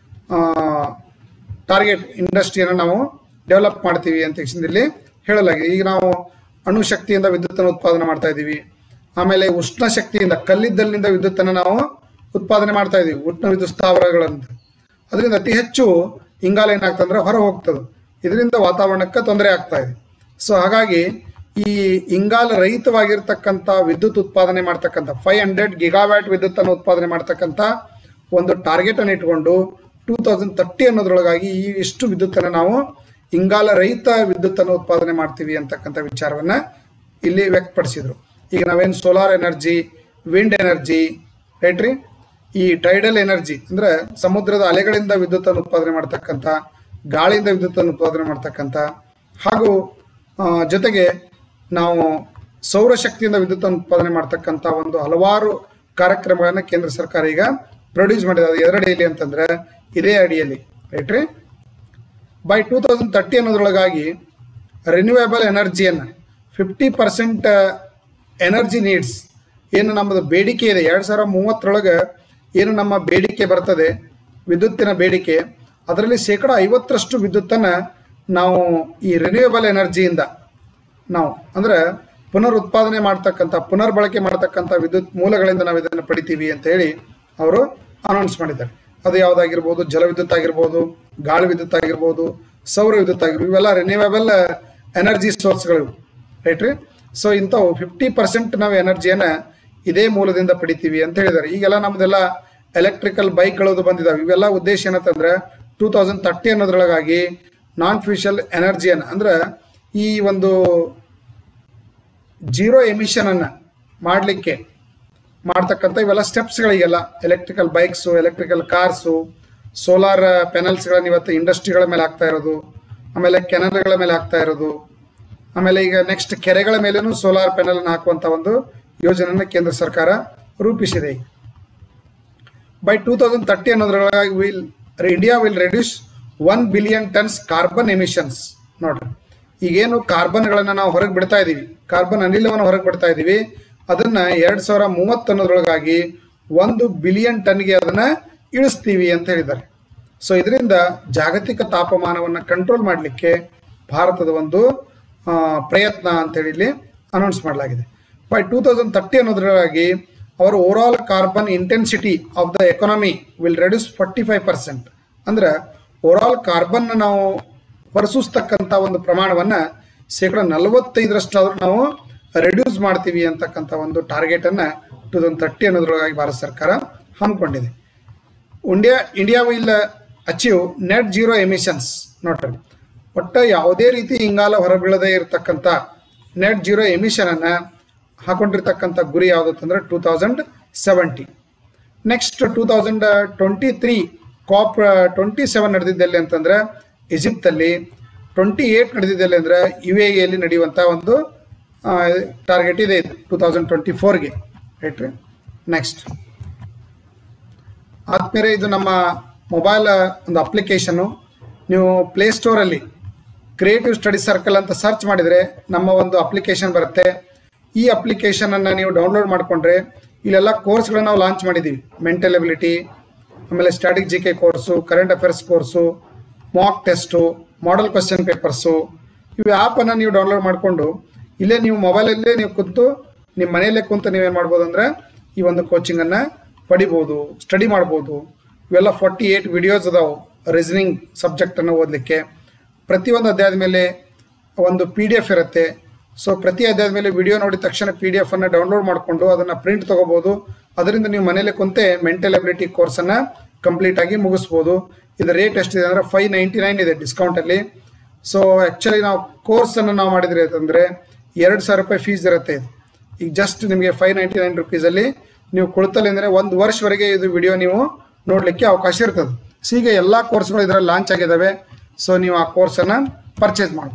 A: ಟಾರ್ಗೆಟ್ ಇಂಡಸ್ಟ್ರಿಯನ್ನು ನಾವು ಡೆವಲಪ್ ಮಾಡ್ತೀವಿ ಅಂತ ಇಲ್ಲಿ ಹೇಳಲಾಗಿದೆ ಈಗ ನಾವು ಅಣು ಶಕ್ತಿಯಿಂದ ವಿದ್ಯುತ್ತನ್ನು ಉತ್ಪಾದನೆ ಮಾಡ್ತಾ ಇದ್ದೀವಿ ಆಮೇಲೆ ಉಷ್ಣ ಶಕ್ತಿಯಿಂದ ಕಲ್ಲಿದ್ದಲಿನಿಂದ ವಿದ್ಯುತ್ತನ್ನು ನಾವು ಉತ್ಪಾದನೆ ಮಾಡ್ತಾ ಇದ್ದೀವಿ ಉಷ್ಣ ವಿದ್ಯುತ್ ಸ್ಥಾವರಗಳಂತ ಅದರಿಂದ ಅತಿ ಹೆಚ್ಚು ಇಂಗಾಲ ಏನಾಗ್ತಂದ್ರೆ ಹೊರ ಹೋಗ್ತದೆ ಇದರಿಂದ ವಾತಾವರಣಕ್ಕೆ ತೊಂದರೆ ಆಗ್ತಾ ಇದೆ ಸೊ ಹಾಗಾಗಿ ಈ ಇಂಗಾಲ ರಹಿತವಾಗಿರ್ತಕ್ಕಂಥ ವಿದ್ಯುತ್ ಉತ್ಪಾದನೆ ಮಾಡ್ತಕ್ಕಂಥ ಫೈವ್ ಹಂಡ್ರೆಡ್ ಗಿಗಾವ್ಯಾಟ್ ವಿದ್ಯುತ್ ಅನ್ನು ಉತ್ಪಾದನೆ ಮಾಡ್ತಕ್ಕಂಥ ಒಂದು ಟಾರ್ಗೆಟ್ ಅನ್ನು ಇಟ್ಕೊಂಡು ಟೂ ತೌಸಂಡ್ ತರ್ಟಿ ಅನ್ನೋದ್ರೊಳಗಾಗಿ ಈ ಇಷ್ಟು ವಿದ್ಯುತ್ತನ್ನು ನಾವು ಇಂಗಾಲ ರಹಿತ ವಿದ್ಯುತ್ತನ್ನು ಉತ್ಪಾದನೆ ಮಾಡ್ತೀವಿ ಅಂತಕ್ಕಂಥ ವಿಚಾರವನ್ನ ಇಲ್ಲಿ ವ್ಯಕ್ತಪಡಿಸಿದ್ರು ಈಗ ನಾವೇನು solar energy wind energy right ರೀ ಈ ಟೈಡಲ್ ಎನರ್ಜಿ ಅಂದ್ರೆ ಸಮುದ್ರದ ಅಲೆಗಳಿಂದ ವಿದ್ಯುತ್ತನ್ನು ಉತ್ಪಾದನೆ ಮಾಡ್ತಕ್ಕಂಥ ಗಾಳಿಯಿಂದ ವಿದ್ಯುತ್ತನ್ನು ಉತ್ಪಾದನೆ ಮಾಡ್ತಕ್ಕಂಥ ಹಾಗೂ ಆ, ಜೊತೆಗೆ ನಾವು ಸೌರಶಕ್ತಿಯಿಂದ ವಿದ್ಯುತ್ತನ್ನು ಉತ್ಪಾದನೆ ಮಾಡ್ತಕ್ಕಂಥ ಒಂದು ಹಲವಾರು ಕಾರ್ಯಕ್ರಮಗಳನ್ನ ಕೇಂದ್ರ ಸರ್ಕಾರ ಈಗ ಪ್ರೊಡ್ಯೂಸ್ ಮಾಡಿದೆ ಅದು ಎರಡಡಿಯಲ್ಲಿ ಅಂತಂದ್ರೆ ಇದೇ ಅಡಿಯಲ್ಲಿ ರೈಟ್ ರೀ ಬೈ ಟೂ ತೌಸಂಡ್ ತರ್ಟಿ ಅನ್ನೋದ್ರೊಳಗಾಗಿ ರಿನ್ಯೂವೇಬಲ್ ಎನರ್ಜಿಯನ್ನು ಫಿಫ್ಟಿ ಪರ್ಸೆಂಟ್ ಎನರ್ಜಿ ನೀಡ್ಸ್ ಏನು ನಮ್ಮದು ಬೇಡಿಕೆ ಇದೆ ಎರಡು ಸಾವಿರ ಮೂವತ್ತರೊಳಗೆ ಏನು ನಮ್ಮ ಬೇಡಿಕೆ ಬರ್ತದೆ ವಿದ್ಯುತ್ತಿನ ಬೇಡಿಕೆ ಅದರಲ್ಲಿ ಶೇಕಡ ಐವತ್ತರಷ್ಟು ವಿದ್ಯುತ್ತನ್ನು ನಾವು ಈ ರಿನ್ಯೂವೇಬಲ್ ಎನರ್ಜಿಯಿಂದ ನಾವು ಅಂದ್ರೆ ಪುನರ್ ಉತ್ಪಾದನೆ ಮಾಡ್ತಕ್ಕಂಥ ಪುನರ್ ಬಳಕೆ ಮಾಡ್ತಕ್ಕಂಥ ವಿದ್ಯುತ್ ಮೂಲಗಳಿಂದ ನಾವು ಇದನ್ನು ಪಡಿತೀವಿ ಅಂತ ಹೇಳಿ ಅವರು ಅನೌನ್ಸ್ ಮಾಡಿದ್ದಾರೆ ಅದು ಯಾವುದಾಗಿರ್ಬೋದು ಜಲ ವಿದ್ಯುತ್ ಆಗಿರ್ಬೋದು ಗಾಳಿ ವಿದ್ಯುತ್ ಆಗಿರ್ಬೋದು ಸೌರ ವಿದ್ಯುತ್ ಆಗಿರ್ಬೋದು ಇವೆಲ್ಲ ರಿನ್ಯೂವೇಬಲ್ ಎನರ್ಜಿ ಸೋರ್ಸ್ಗಳು ರೈಟ್ ರೀ ಸೊ ಇಂಥವು ಫಿಫ್ಟಿ ಪರ್ಸೆಂಟ್ ನಾವು ಎನರ್ಜಿಯನ್ನ ಇದೇ ಮೂಲದಿಂದ ಪಡಿತೀವಿ ಅಂತ ಹೇಳಿದ್ದಾರೆ ಈಗೆಲ್ಲ ನಮ್ದೆಲ್ಲ ಎಲೆಕ್ಟ್ರಿಕಲ್ ಬೈಕ್ಗಳದು ಬಂದಿದಾವೆ ಇವೆಲ್ಲ ಉದ್ದೇಶ ಏನಂತಂದ್ರೆ ಟೂ ತೌಸಂಡ್ ತರ್ಟಿ ಅನ್ನೋದ್ರೊಳಗಾಗಿ ನಾನ್ ಫ್ಯೂಷಲ್ ಎನರ್ಜಿಯನ್ನ ಅಂದ್ರೆ ಈ ಒಂದು ಜೀರೋ ಎಮಿಷನ್ ಅನ್ನ ಮಾಡಲಿಕ್ಕೆ ಮಾಡ್ತಕ್ಕಂಥ ಇವೆಲ್ಲ ಸ್ಟೆಪ್ಸ್ಗಳಿಗೆಲ್ಲ electrical bikes electrical cars solar ಪ್ಯಾನಲ್ಸ್ಗಳನ್ನ ಇವತ್ತು ಇಂಡಸ್ಟ್ರಿಗಳ ಮೇಲೆ ಹಾಕ್ತಾ ಇರೋದು ಆಮೇಲೆ ಕೆನಲ್ಗಳ ಮೇಲೆ ಹಾಕ್ತಾ ಇರೋದು ಆಮೇಲೆ ಈಗ ನೆಕ್ಸ್ಟ್ ಕೆರೆಗಳ ಮೇಲೇನು ಸೋಲಾರ್ ಪ್ಯಾನಲ್ ಹಾಕುವಂತ ಒಂದು ಯೋಜನೆಯನ್ನು ಕೇಂದ್ರ ಸರ್ಕಾರ ರೂಪಿಸಿದೆ ಬೈ ಟೂ ತೌಸಂಡ್ ತರ್ಟಿ ಅನ್ನೋದ್ರೊಳಗಾಗಿ will India will reduce one billion tons carbon emissions ನೋಡ್ರಿ ಈಗೇನು ಕಾರ್ಬನ್ಗಳನ್ನು ನಾವು ಹೊರಗೆ ಬಿಡ್ತಾ ಇದ್ದೀವಿ ಕಾರ್ಬನ್ ಅನಿಲವನ್ನು ಹೊರಗೆ ಬಿಡ್ತಾ ಇದ್ದೀವಿ ಅದನ್ನ ಎರಡ್ ಸಾವಿರ ಮೂವತ್ತು ಅನ್ನೋದ್ರೊಳಗಾಗಿ ಒಂದು ಬಿಲಿಯನ್ ಟನ್ಗೆ ಅದನ್ನ ಇಳಿಸ್ತೀವಿ ಅಂತ ಹೇಳಿದ್ದಾರೆ ಸೊ ಇದರಿಂದ ಜಾಗತಿಕ ತಾಪಮಾನವನ್ನು ಕಂಟ್ರೋಲ್ ಮಾಡಲಿಕ್ಕೆ ಭಾರತದ ಒಂದು ಆ, ಪ್ರಯತ್ನ ಅಂತ ಹೇಳಿ ಇಲ್ಲಿ ಅನೌನ್ಸ್ ಮಾಡಲಾಗಿದೆ ಬೈ ಟೂ ತೌಸಂಡ್ ತರ್ಟಿ ಅನ್ನೋದ್ರೊಳಗಾಗಿ our overall carbon intensity of the economy will reduce forty five percent ಅಂದ್ರೆ ಓವರ್ ಆಲ್ ಕಾರ್ಬನ್ ನಾವು ಹೊರಸೂಸ್ತಕ್ಕಂಥ ಒಂದು ಪ್ರಮಾಣವನ್ನ ಶೇಕಡ ನಲವತ್ತೈದರಷ್ಟಾದ್ರೂ ನಾವು ರೆಡ್ಯೂಸ್ ಮಾಡ್ತೀವಿ ಅಂತಕ್ಕಂಥ ಒಂದು ಟಾರ್ಗೆಟ್ ಅನ್ನ ಟೂ ತೌಸಂಡ್ ತರ್ಟಿ ಅನ್ನೋದ್ರೊಳಗಾಗಿ ಭಾರತ ಸರ್ಕಾರ ಹಮ್ಮಿಕೊಂಡಿದೆ India India will achieve net zero emissions ನೋಡ್ರಿ ಒಟ್ಟ ಯಾವುದೇ ರೀತಿ ಇಂಗಾಲ ಹೊರಬೀಳದೇ ಇರತಕ್ಕಂಥ ನೆಟ್ ಜೀರೋ ಎಮಿಷನ್ ಅನ್ನ ಹಾಕೊಂಡಿರ್ತಕ್ಕಂಥ ಗುರಿ ಯಾವುದು ಅಂದ್ರೆ two thousand seventy next two thousand twenty three COP twenty seven ನಡೆದಿದ್ದಲ್ಲಿ ಅಂತಂದ್ರೆ ಈಜಿಪ್ತಲ್ಲಿ ಟ್ವೆಂಟಿ ಏಟ್ ನಡೆದಿದ್ದಲ್ಲಿ ಅಂದ್ರೆ ಯು ಎ ಎಲ್ಲಿ ನಡೆಯುವಂಥ ಒಂದು ಟಾರ್ಗೆಟ್ ಇದೆ ಟೂ ತೌಸಂಡ್ ಟ್ವೆಂಟಿ ಫೋರ್ಗೆ ರೈಟ್ ರೀ ನೆಕ್ಸ್ಟ್ ಆದ್ಮೇಲೆ ಇದು ನಮ್ಮ ಮೊಬೈಲ್ ಒಂದು ಅಪ್ಲಿಕೇಶನ್ನು ನೀವು ಪ್ಲೇಸ್ಟೋರಲ್ಲಿ ಕ್ರಿಯೇಟಿವ್ ಸ್ಟಡಿ ಸರ್ಕಲ್ ಅಂತ ಸರ್ಚ್ ಮಾಡಿದರೆ ನಮ್ಮ ಒಂದು ಅಪ್ಲಿಕೇಶನ್ ಬರುತ್ತೆ ಈ ಅಪ್ಲಿಕೇಶನನ್ನು ನೀವು ಡೌನ್ಲೋಡ್ ಮಾಡಿಕೊಂಡ್ರೆ ಇಲ್ಲೆಲ್ಲ ಕೋರ್ಸ್ಗಳನ್ನ ನಾವು ಲಾಂಚ್ ಮಾಡಿದ್ದೀವಿ ಮೆಂಟಲ್ ಎಬಿಲಿಟಿ ಆಮೇಲೆ static G K course current affairs course mock test model question papers ಇವು ಆ್ಯಪನ್ನು ನೀವು ಡೌನ್ಲೋಡ್ ಮಾಡಿಕೊಂಡು ಇಲ್ಲೇ ನೀವು ಮೊಬೈಲಲ್ಲೇ ನೀವು ಕುಂತು ನಿಮ್ಮ ಮನೆಯಲ್ಲೇ ಕುಂತು ನೀವೇನು ಮಾಡ್ಬೋದು ಅಂದರೆ ಈ ಒಂದು ಕೋಚಿಂಗನ್ನು ಪಡಿಬೋದು ಸ್ಟಡಿ ಮಾಡ್ಬೋದು ಇವೆಲ್ಲ ಫಾರ್ಟಿ ಏಯ್ಟ್ ವಿಡಿಯೋಸ್ ಅದಾವೆ ರೀಸನಿಂಗ್ ಸಬ್ಜೆಕ್ಟನ್ನು ಓದಲಿಕ್ಕೆ ಪ್ರತಿಯೊಂದು ಅಧ್ಯಾಯದ ಮೇಲೆ ಒಂದು ಪಿ ಡಿ ಎಫ್ ಇರುತ್ತೆ ಸೊ ಪ್ರತಿ ಅಧ್ಯಾಯದ ಮೇಲೆ ವಿಡಿಯೋ ನೋಡಿದ ತಕ್ಷಣ ಪಿ ಡಿ ಎಫ್ ಅನ್ನು ಡೌನ್ಲೋಡ್ ಮಾಡಿಕೊಂಡು ಅದನ್ನು ಪ್ರಿಂಟ್ ತಗೋಬಹುದು ಅದರಿಂದ ನೀವು ಮನೇಲಿ ಕುಂತೆ ಮೆಂಟಲ್ ಅಬಿಲಿಟಿ ಕೋರ್ಸನ್ನು ಕಂಪ್ಲೀಟ್ ಆಗಿ ಮುಗಿಸ್ಬೋದು ಇದರ ರೇಟ್ ಎಷ್ಟಿದೆ ಅಂದರೆ ಫೈವ್ ನೈಂಟಿ ನೈನ್ ಇದೆ ಡಿಸ್ಕೌಂಟಲ್ಲಿ ಸೊ ಆ್ಯಕ್ಚುಲಿ ನಾವು ಕೋರ್ಸನ್ನು ನಾವು ಮಾಡಿದ್ರೆ ಅಂತಂದರೆ ಎರಡು ಸಾವಿರ ರೂಪಾಯಿ ಫೀಸ್ ಇರುತ್ತೆ ಇದು ಈಗ ಜಸ್ಟ್ ನಿಮಗೆ ಫೈವ್ ನೈಂಟಿ ನೈನ್ ರುಪೀಸಲ್ಲಿ ನೀವು ಕುಳಿತಲ್ಲಿ ಅಂದರೆ ಒಂದು ವರ್ಷವರೆಗೆ ಇದು ವಿಡಿಯೋ ನೀವು ನೋಡಲಿಕ್ಕೆ ಅವಕಾಶ ಇರ್ತದೆ ಸೊ ಈಗ ಎಲ್ಲ ಕೋರ್ಸ್ಗಳು ಇದರಲ್ಲಿ ಲಾಂಚ್ ಆಗಿದ್ದಾವೆ ಸೊ ನೀವು ಆ ಕೋರ್ಸನ್ನು ಪರ್ಚೇಸ್ ಮಾಡಿ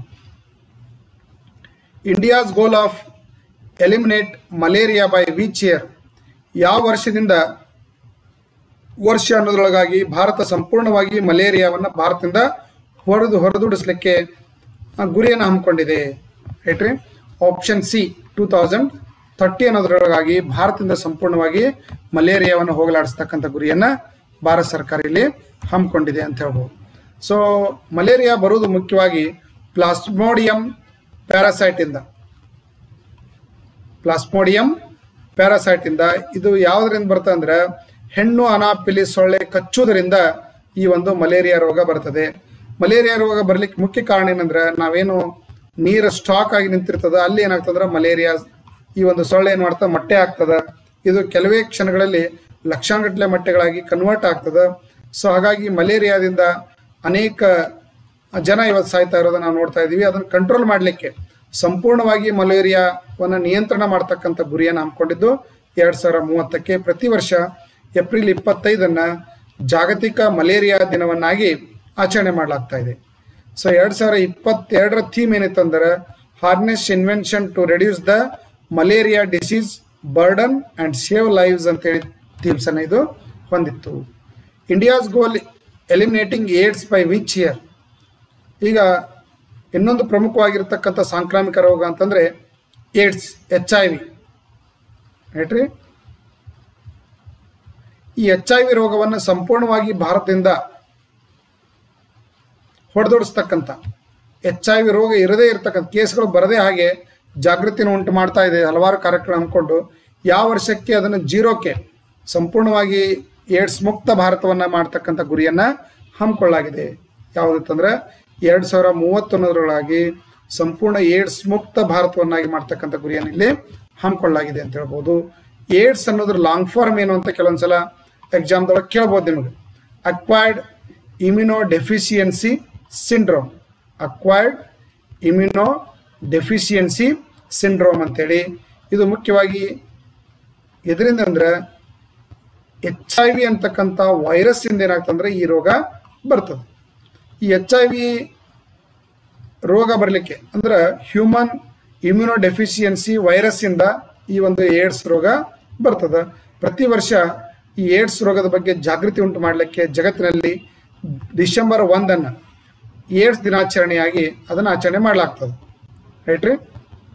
A: India's goal of eliminate malaria by which year ಯಾವ ವರ್ಷದಿಂದ ವರ್ಷ ಅನ್ನೋದ್ರೊಳಗಾಗಿ ಭಾರತ ಸಂಪೂರ್ಣವಾಗಿ ಮಲೇರಿಯಾವನ್ನು ಭಾರತದಿಂದ ಹೊರದು ಹೊರದೂಡಿಸ್ಲಿಕ್ಕೆ ಆ, ಗುರಿಯನ್ನು ಹಮ್ಮಿಕೊಂಡಿದೆ ರೈಟ್ರಿ option C two thousand thirty ಅನ್ನೋದ್ರೊಳಗಾಗಿ ಭಾರತದಿಂದ ಸಂಪೂರ್ಣವಾಗಿ ಮಲೇರಿಯಾವನ್ನು ಹೋಗಲಾಡಿಸ್ತಕ್ಕಂಥ ಗುರಿಯನ್ನು ಭಾರತ ಸರ್ಕಾರ ಇಲ್ಲಿ ಹಮ್ಮಿಕೊಂಡಿದೆ ಅಂತ ಹೇಳ್ಬೋದು ಸೊ ಮಲೇರಿಯಾ ಬರುವುದು ಮುಖ್ಯವಾಗಿ ಪ್ಲಾಸ್ಮೋಡಿಯಂ ಪ್ಯಾರಾಸೈಟಿಂದ ಪ್ಲಾಸ್ಮೋಡಿಯಂ ಪ್ಯಾರಾಸೈಟಿಂದ ಇದು ಯಾವುದರಿಂದ ಬರ್ತದೆ ಅಂದ್ರೆ ಹೆಣ್ಣು ಅನಾಪಿಲಿ ಸೊಳ್ಳೆ ಕಚ್ಚುವುದರಿಂದ ಈ ಒಂದು ಮಲೇರಿಯಾ ರೋಗ ಬರ್ತದೆ ಮಲೇರಿಯಾ ರೋಗ ಬರ್ಲಿಕ್ಕೆ ಮುಖ್ಯ ಕಾರಣ ಏನಂದ್ರೆ ನಾವೇನು ನೀರು ಸ್ಟಾಕ್ ಆಗಿ ನಿಂತಿರ್ತದ ಅಲ್ಲಿ ಏನಾಗ್ತದ್ರೆ ಮಲೇರಿಯಾ ಈ ಒಂದು ಸೊಳ್ಳೆ ಏನು ಮಾಡ್ತದೆ ಮೊಟ್ಟೆ ಆಗ್ತದ ಇದು ಕೆಲವೇ ಕ್ಷಣಗಳಲ್ಲಿ ಲಕ್ಷಾನುಗಟ್ಟಲೆ ಮೊಟ್ಟೆಗಳಾಗಿ ಕನ್ವರ್ಟ್ ಆಗ್ತದೆ ಸೊ ಹಾಗಾಗಿ ಮಲೇರಿಯಾದಿಂದ ಅನೇಕ ಜನ ಇವತ್ತು ಸಾಯ್ತಾ ಇರೋದನ್ನ ನಾವು ನೋಡ್ತಾ ಇದ್ದೀವಿ ಅದನ್ನು ಕಂಟ್ರೋಲ್ ಮಾಡಲಿಕ್ಕೆ ಸಂಪೂರ್ಣವಾಗಿ ಮಲೇರಿಯಾವನ್ನು ನಿಯಂತ್ರಣ ಮಾಡ್ತಕ್ಕಂಥ ಗುರಿಯನ್ನು ಹಮ್ಮಿಕೊಂಡಿದ್ದು ಎರಡು ಸಾವಿರ ಮೂವತ್ತಕ್ಕೆ ಪ್ರತಿ ವರ್ಷ ಏಪ್ರಿಲ್ ಇಪ್ಪತ್ತೈದನ್ನ ಜಾಗತಿಕ ಮಲೇರಿಯಾ ದಿನವನ್ನಾಗಿ ಆಚರಣೆ ಮಾಡಲಾಗ್ತಾ ಇದೆ ಸೊ ಎರಡು ಸಾವಿರ ಇಪ್ಪತ್ತೆರಡರ ಥೀಮ್ ಏನಿತ್ತು ಅಂದ್ರೆ harness invention to reduce the malaria disease burden and save lives ಅಂತೇಳಿ ಥೀಮ್ಸ್ ಅನ್ನು ಇದು ಹೊಂದಿತ್ತು India's goal eliminating AIDS by which year ಈಗ ಇನ್ನೊಂದು ಪ್ರಮುಖವಾಗಿರ್ತಕ್ಕಂಥ ಸಾಂಕ್ರಾಮಿಕ ರೋಗ ಅಂತಂದ್ರೆ ಏಡ್ಸ್ ಎಚ್ ಐ ವಿ ರೈಟ್ರಿ ಈ ಎಚ್ ಐ ವಿ ರೋಗವನ್ನು ಸಂಪೂರ್ಣವಾಗಿ ಭಾರತದಿಂದ ಹೊಡೆದೋಡಿಸ್ತಕ್ಕಂಥ ಎಚ್ ಐ ವಿ ರೋಗ ಇರದೇ ಇರತಕ್ಕಂಥ ಕೇಸ್ಗಳು ಬರದೇ ಹಾಗೆ ಜಾಗೃತಿನ ಉಂಟು ಮಾಡ್ತಾ ಇದೆ ಹಲವಾರು ಕಾರ್ಯಕ್ರಮ ಹಮ್ಮಿಕೊಂಡು ಯಾವ ವರ್ಷಕ್ಕೆ ಅದನ್ನು ಜೀರೋಕ್ಕೆ ಸಂಪೂರ್ಣವಾಗಿ ಏಡ್ಸ್ ಮುಕ್ತ ಭಾರತವನ್ನು ಮಾಡ್ತಕ್ಕಂಥ ಗುರಿಯನ್ನು ಹಮ್ಮಿಕೊಳ್ಳಲಾಗಿದೆ ಯಾವುದಂತಂದ್ರೆ ಎರಡು ಸಾವಿರ ಮೂವತ್ತೊಂದರೊಳಗಾಗಿ ಸಂಪೂರ್ಣ ಏಡ್ಸ್ ಮುಕ್ತ ಭಾರತವನ್ನಾಗಿ ಮಾಡ್ತಕ್ಕಂಥ ಗುರಿಯನ್ನು ಇಲ್ಲಿ ಹಮ್ಮಿಕೊಳ್ಳಲಾಗಿದೆ ಅಂತ ಹೇಳ್ಬೋದು ಏಡ್ಸ್ ಅನ್ನೋದ್ರ ಲಾಂಗ್ ಫಾರ್ಮ್ ಏನು ಅಂತ ಕೆಲವೊಂದ್ಸಲ ಎಕ್ಸಾಮ್ದೊಳಗೆ ಕೇಳ್ಬೋದು ನಿಮಗೆ acquired immunodeficiency syndrome acquired immunodeficiency syndrome ಅಂತೇಳಿ ಇದು ಮುಖ್ಯವಾಗಿ ಇದರಿಂದ ಅಂದ್ರೆ ಎಚ್ ಐ ವಿ ಅಂತಕ್ಕಂಥ ವೈರಸ್ ಇಂದ ಏನಾಗ್ತಂದ್ರೆ ಈ ರೋಗ ಬರ್ತದೆ ಈ ಎಚ್ ಐ ವಿ ರೋಗ ಬರಲಿಕ್ಕೆ ಅಂದ್ರೆ ಹ್ಯೂಮನ್ ಇಮ್ಯುನೋ ಡೆಫಿಷಿಯನ್ಸಿ ವೈರಸ್ ಇಂದ ಈ ಒಂದು ಏಡ್ಸ್ ರೋಗ ಬರ್ತದೆ ಪ್ರತಿ ವರ್ಷ ಈ ಏಡ್ಸ್ ರೋಗದ ಬಗ್ಗೆ ಜಾಗೃತಿ ಉಂಟು ಮಾಡಲಿಕ್ಕೆ ಜಗತ್ತಿನಲ್ಲಿ ಡಿಸೆಂಬರ್ ಒಂದನ್ನು ಏಡ್ಸ್ ದಿನಾಚರಣೆಯಾಗಿ ಅದನ್ನು ಆಚರಣೆ ಮಾಡಲಾಗ್ತದೆ ರೈಟ್ ರೀ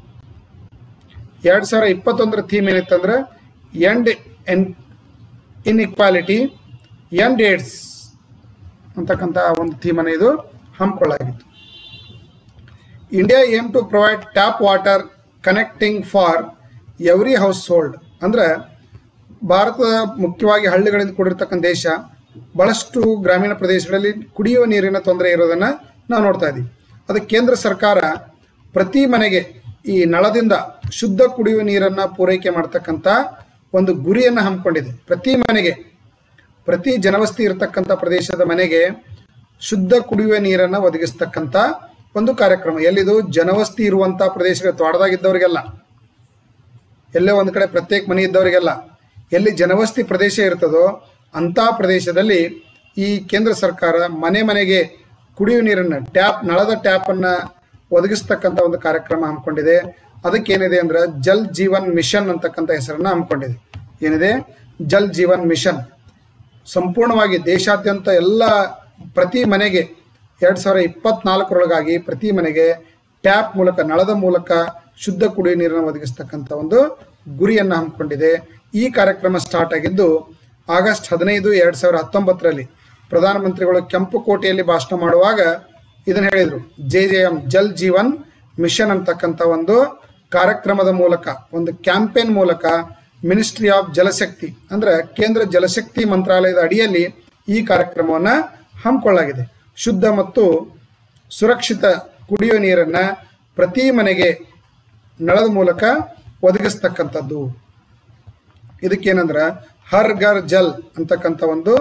A: ಎರಡು ಸಾವಿರ ಇಪ್ಪತ್ತೊಂದರ ಥೀಮ್ ಏನಿತ್ತಂದ್ರೆ end in inequality end AIDS ಅಂತಕ್ಕಂಥ ಒಂದು ಥೀಮನ್ನು ಇದು ಹಮ್ಮಿಕೊಳ್ಳಾಗಿತ್ತು India aim to provide tap water connecting for every household ಅಂದ್ರೆ ಭಾರತದ ಮುಖ್ಯವಾಗಿ ಹಳ್ಳಿಗಳಿಂದ ಕೂಡಿರ್ತಕ್ಕಂಥ ದೇಶ ಬಹಳಷ್ಟು ಗ್ರಾಮೀಣ ಪ್ರದೇಶಗಳಲ್ಲಿ ಕುಡಿಯುವ ನೀರಿನ ತೊಂದರೆ ಇರೋದನ್ನು ನಾವು ನೋಡ್ತಾ ಇದ್ದೀವಿ ಅದಕ್ಕೆ ಕೇಂದ್ರ ಸರ್ಕಾರ ಪ್ರತಿ ಮನೆಗೆ ಈ ನಳದಿಂದ ಶುದ್ಧ ಕುಡಿಯುವ ನೀರನ್ನು ಪೂರೈಕೆ ಮಾಡ್ತಕ್ಕಂಥ ಒಂದು ಗುರಿಯನ್ನು ಹಮ್ಮಿಕೊಂಡಿದೆ ಪ್ರತಿ ಮನೆಗೆ ಪ್ರತಿ ಜನವಸತಿ ಇರತಕ್ಕಂಥ ಪ್ರದೇಶದ ಮನೆಗೆ ಶುದ್ಧ ಕುಡಿಯುವ ನೀರನ್ನು ಒದಗಿಸ್ತಕ್ಕಂಥ ಒಂದು ಕಾರ್ಯಕ್ರಮ ಎಲ್ಲಿದು ಜನವಸತಿ ಇರುವಂಥ ಪ್ರದೇಶಗಳು ತೋಟದಾಗಿದ್ದವರಿಗೆಲ್ಲ ಎಲ್ಲೇ ಒಂದು ಕಡೆ ಪ್ರತ್ಯೇಕ ಮನೆ ಇದ್ದವರಿಗೆಲ್ಲ ಎಲ್ಲಿ ಜನವಸತಿ ಪ್ರದೇಶ ಇರ್ತದೋ ಅಂಥ ಪ್ರದೇಶದಲ್ಲಿ ಈ ಕೇಂದ್ರ ಸರ್ಕಾರ ಮನೆ ಮನೆಗೆ ಕುಡಿಯುವ ನೀರನ್ನು ಟ್ಯಾಪ್ ನಳದ ಟ್ಯಾಪನ್ನು ಒದಗಿಸ್ತಕ್ಕಂಥ ಒಂದು ಕಾರ್ಯಕ್ರಮ ಹಮ್ಮಿಕೊಂಡಿದೆ ಅದಕ್ಕೇನಿದೆ ಅಂದ್ರೆ ಜಲ್ ಜೀವನ್ ಮಿಷನ್ ಅಂತಕ್ಕಂಥ ಹೆಸರನ್ನು ಹಮ್ಮಿಕೊಂಡಿದೆ ಏನಿದೆ ಜಲ್ ಜೀವನ್ ಮಿಷನ್ ಸಂಪೂರ್ಣವಾಗಿ ದೇಶಾದ್ಯಂತ ಎಲ್ಲ ಪ್ರತಿ ಮನೆಗೆ ಎರಡು ಸಾವಿರ ಇಪ್ಪತ್ನಾಲ್ಕರೊಳಗಾಗಿ ಪ್ರತಿ ಮನೆಗೆ ಟ್ಯಾಪ್ ಮೂಲಕ ನಳದ ಮೂಲಕ ಶುದ್ಧ ಕುಡಿಯುವ ನೀರನ್ನು ಒದಗಿಸ್ತಕ್ಕಂಥ ಒಂದು ಗುರಿಯನ್ನು ಹಮ್ಮಿಕೊಂಡಿದೆ ಈ ಕಾರ್ಯಕ್ರಮ ಸ್ಟಾರ್ಟ್ ಆಗಿದ್ದು ಆಗಸ್ಟ್ ಹದಿನೈದು ಎರಡು ಸಾವಿರ ಹತ್ತೊಂಬತ್ತರಲ್ಲಿ ಪ್ರಧಾನಮಂತ್ರಿಗಳು ಕೆಂಪುಕೋಟೆಯಲ್ಲಿ ಭಾಷಣ ಮಾಡುವಾಗ ಇದನ್ನು ಹೇಳಿದರು J J M Jal Jeevan mission ಅಂತಕ್ಕಂಥ ಒಂದು ಕಾರ್ಯಕ್ರಮದ ಮೂಲಕ ಒಂದು ಕ್ಯಾಂಪೇನ್ ಮೂಲಕ ಮಿನಿಸ್ಟ್ರಿ ಆಫ್ ಜಲಶಕ್ತಿ ಅಂದ್ರೆ ಕೇಂದ್ರ ಜಲಶಕ್ತಿ ಮಂತ್ರಾಲಯದ ಅಡಿಯಲ್ಲಿ ಈ ಕಾರ್ಯಕ್ರಮವನ್ನು ಹಮ್ಮಿಕೊಳ್ಳಲಾಗಿದೆ ಶುದ್ಧ ಮತ್ತು ಸುರಕ್ಷಿತ ಕುಡಿಯುವ ನೀರನ್ನು ಪ್ರತಿ ಮನೆಗೆ ನಳದ ಮೂಲಕ ಒದಗಿಸ್ತಕ್ಕಂಥದ್ದು ಇದಕ್ಕೇನಂದ್ರೆ ಹರ್ ಘರ್ ಜಲ್ ಅಂತಕ್ಕಂಥ ಒಂದು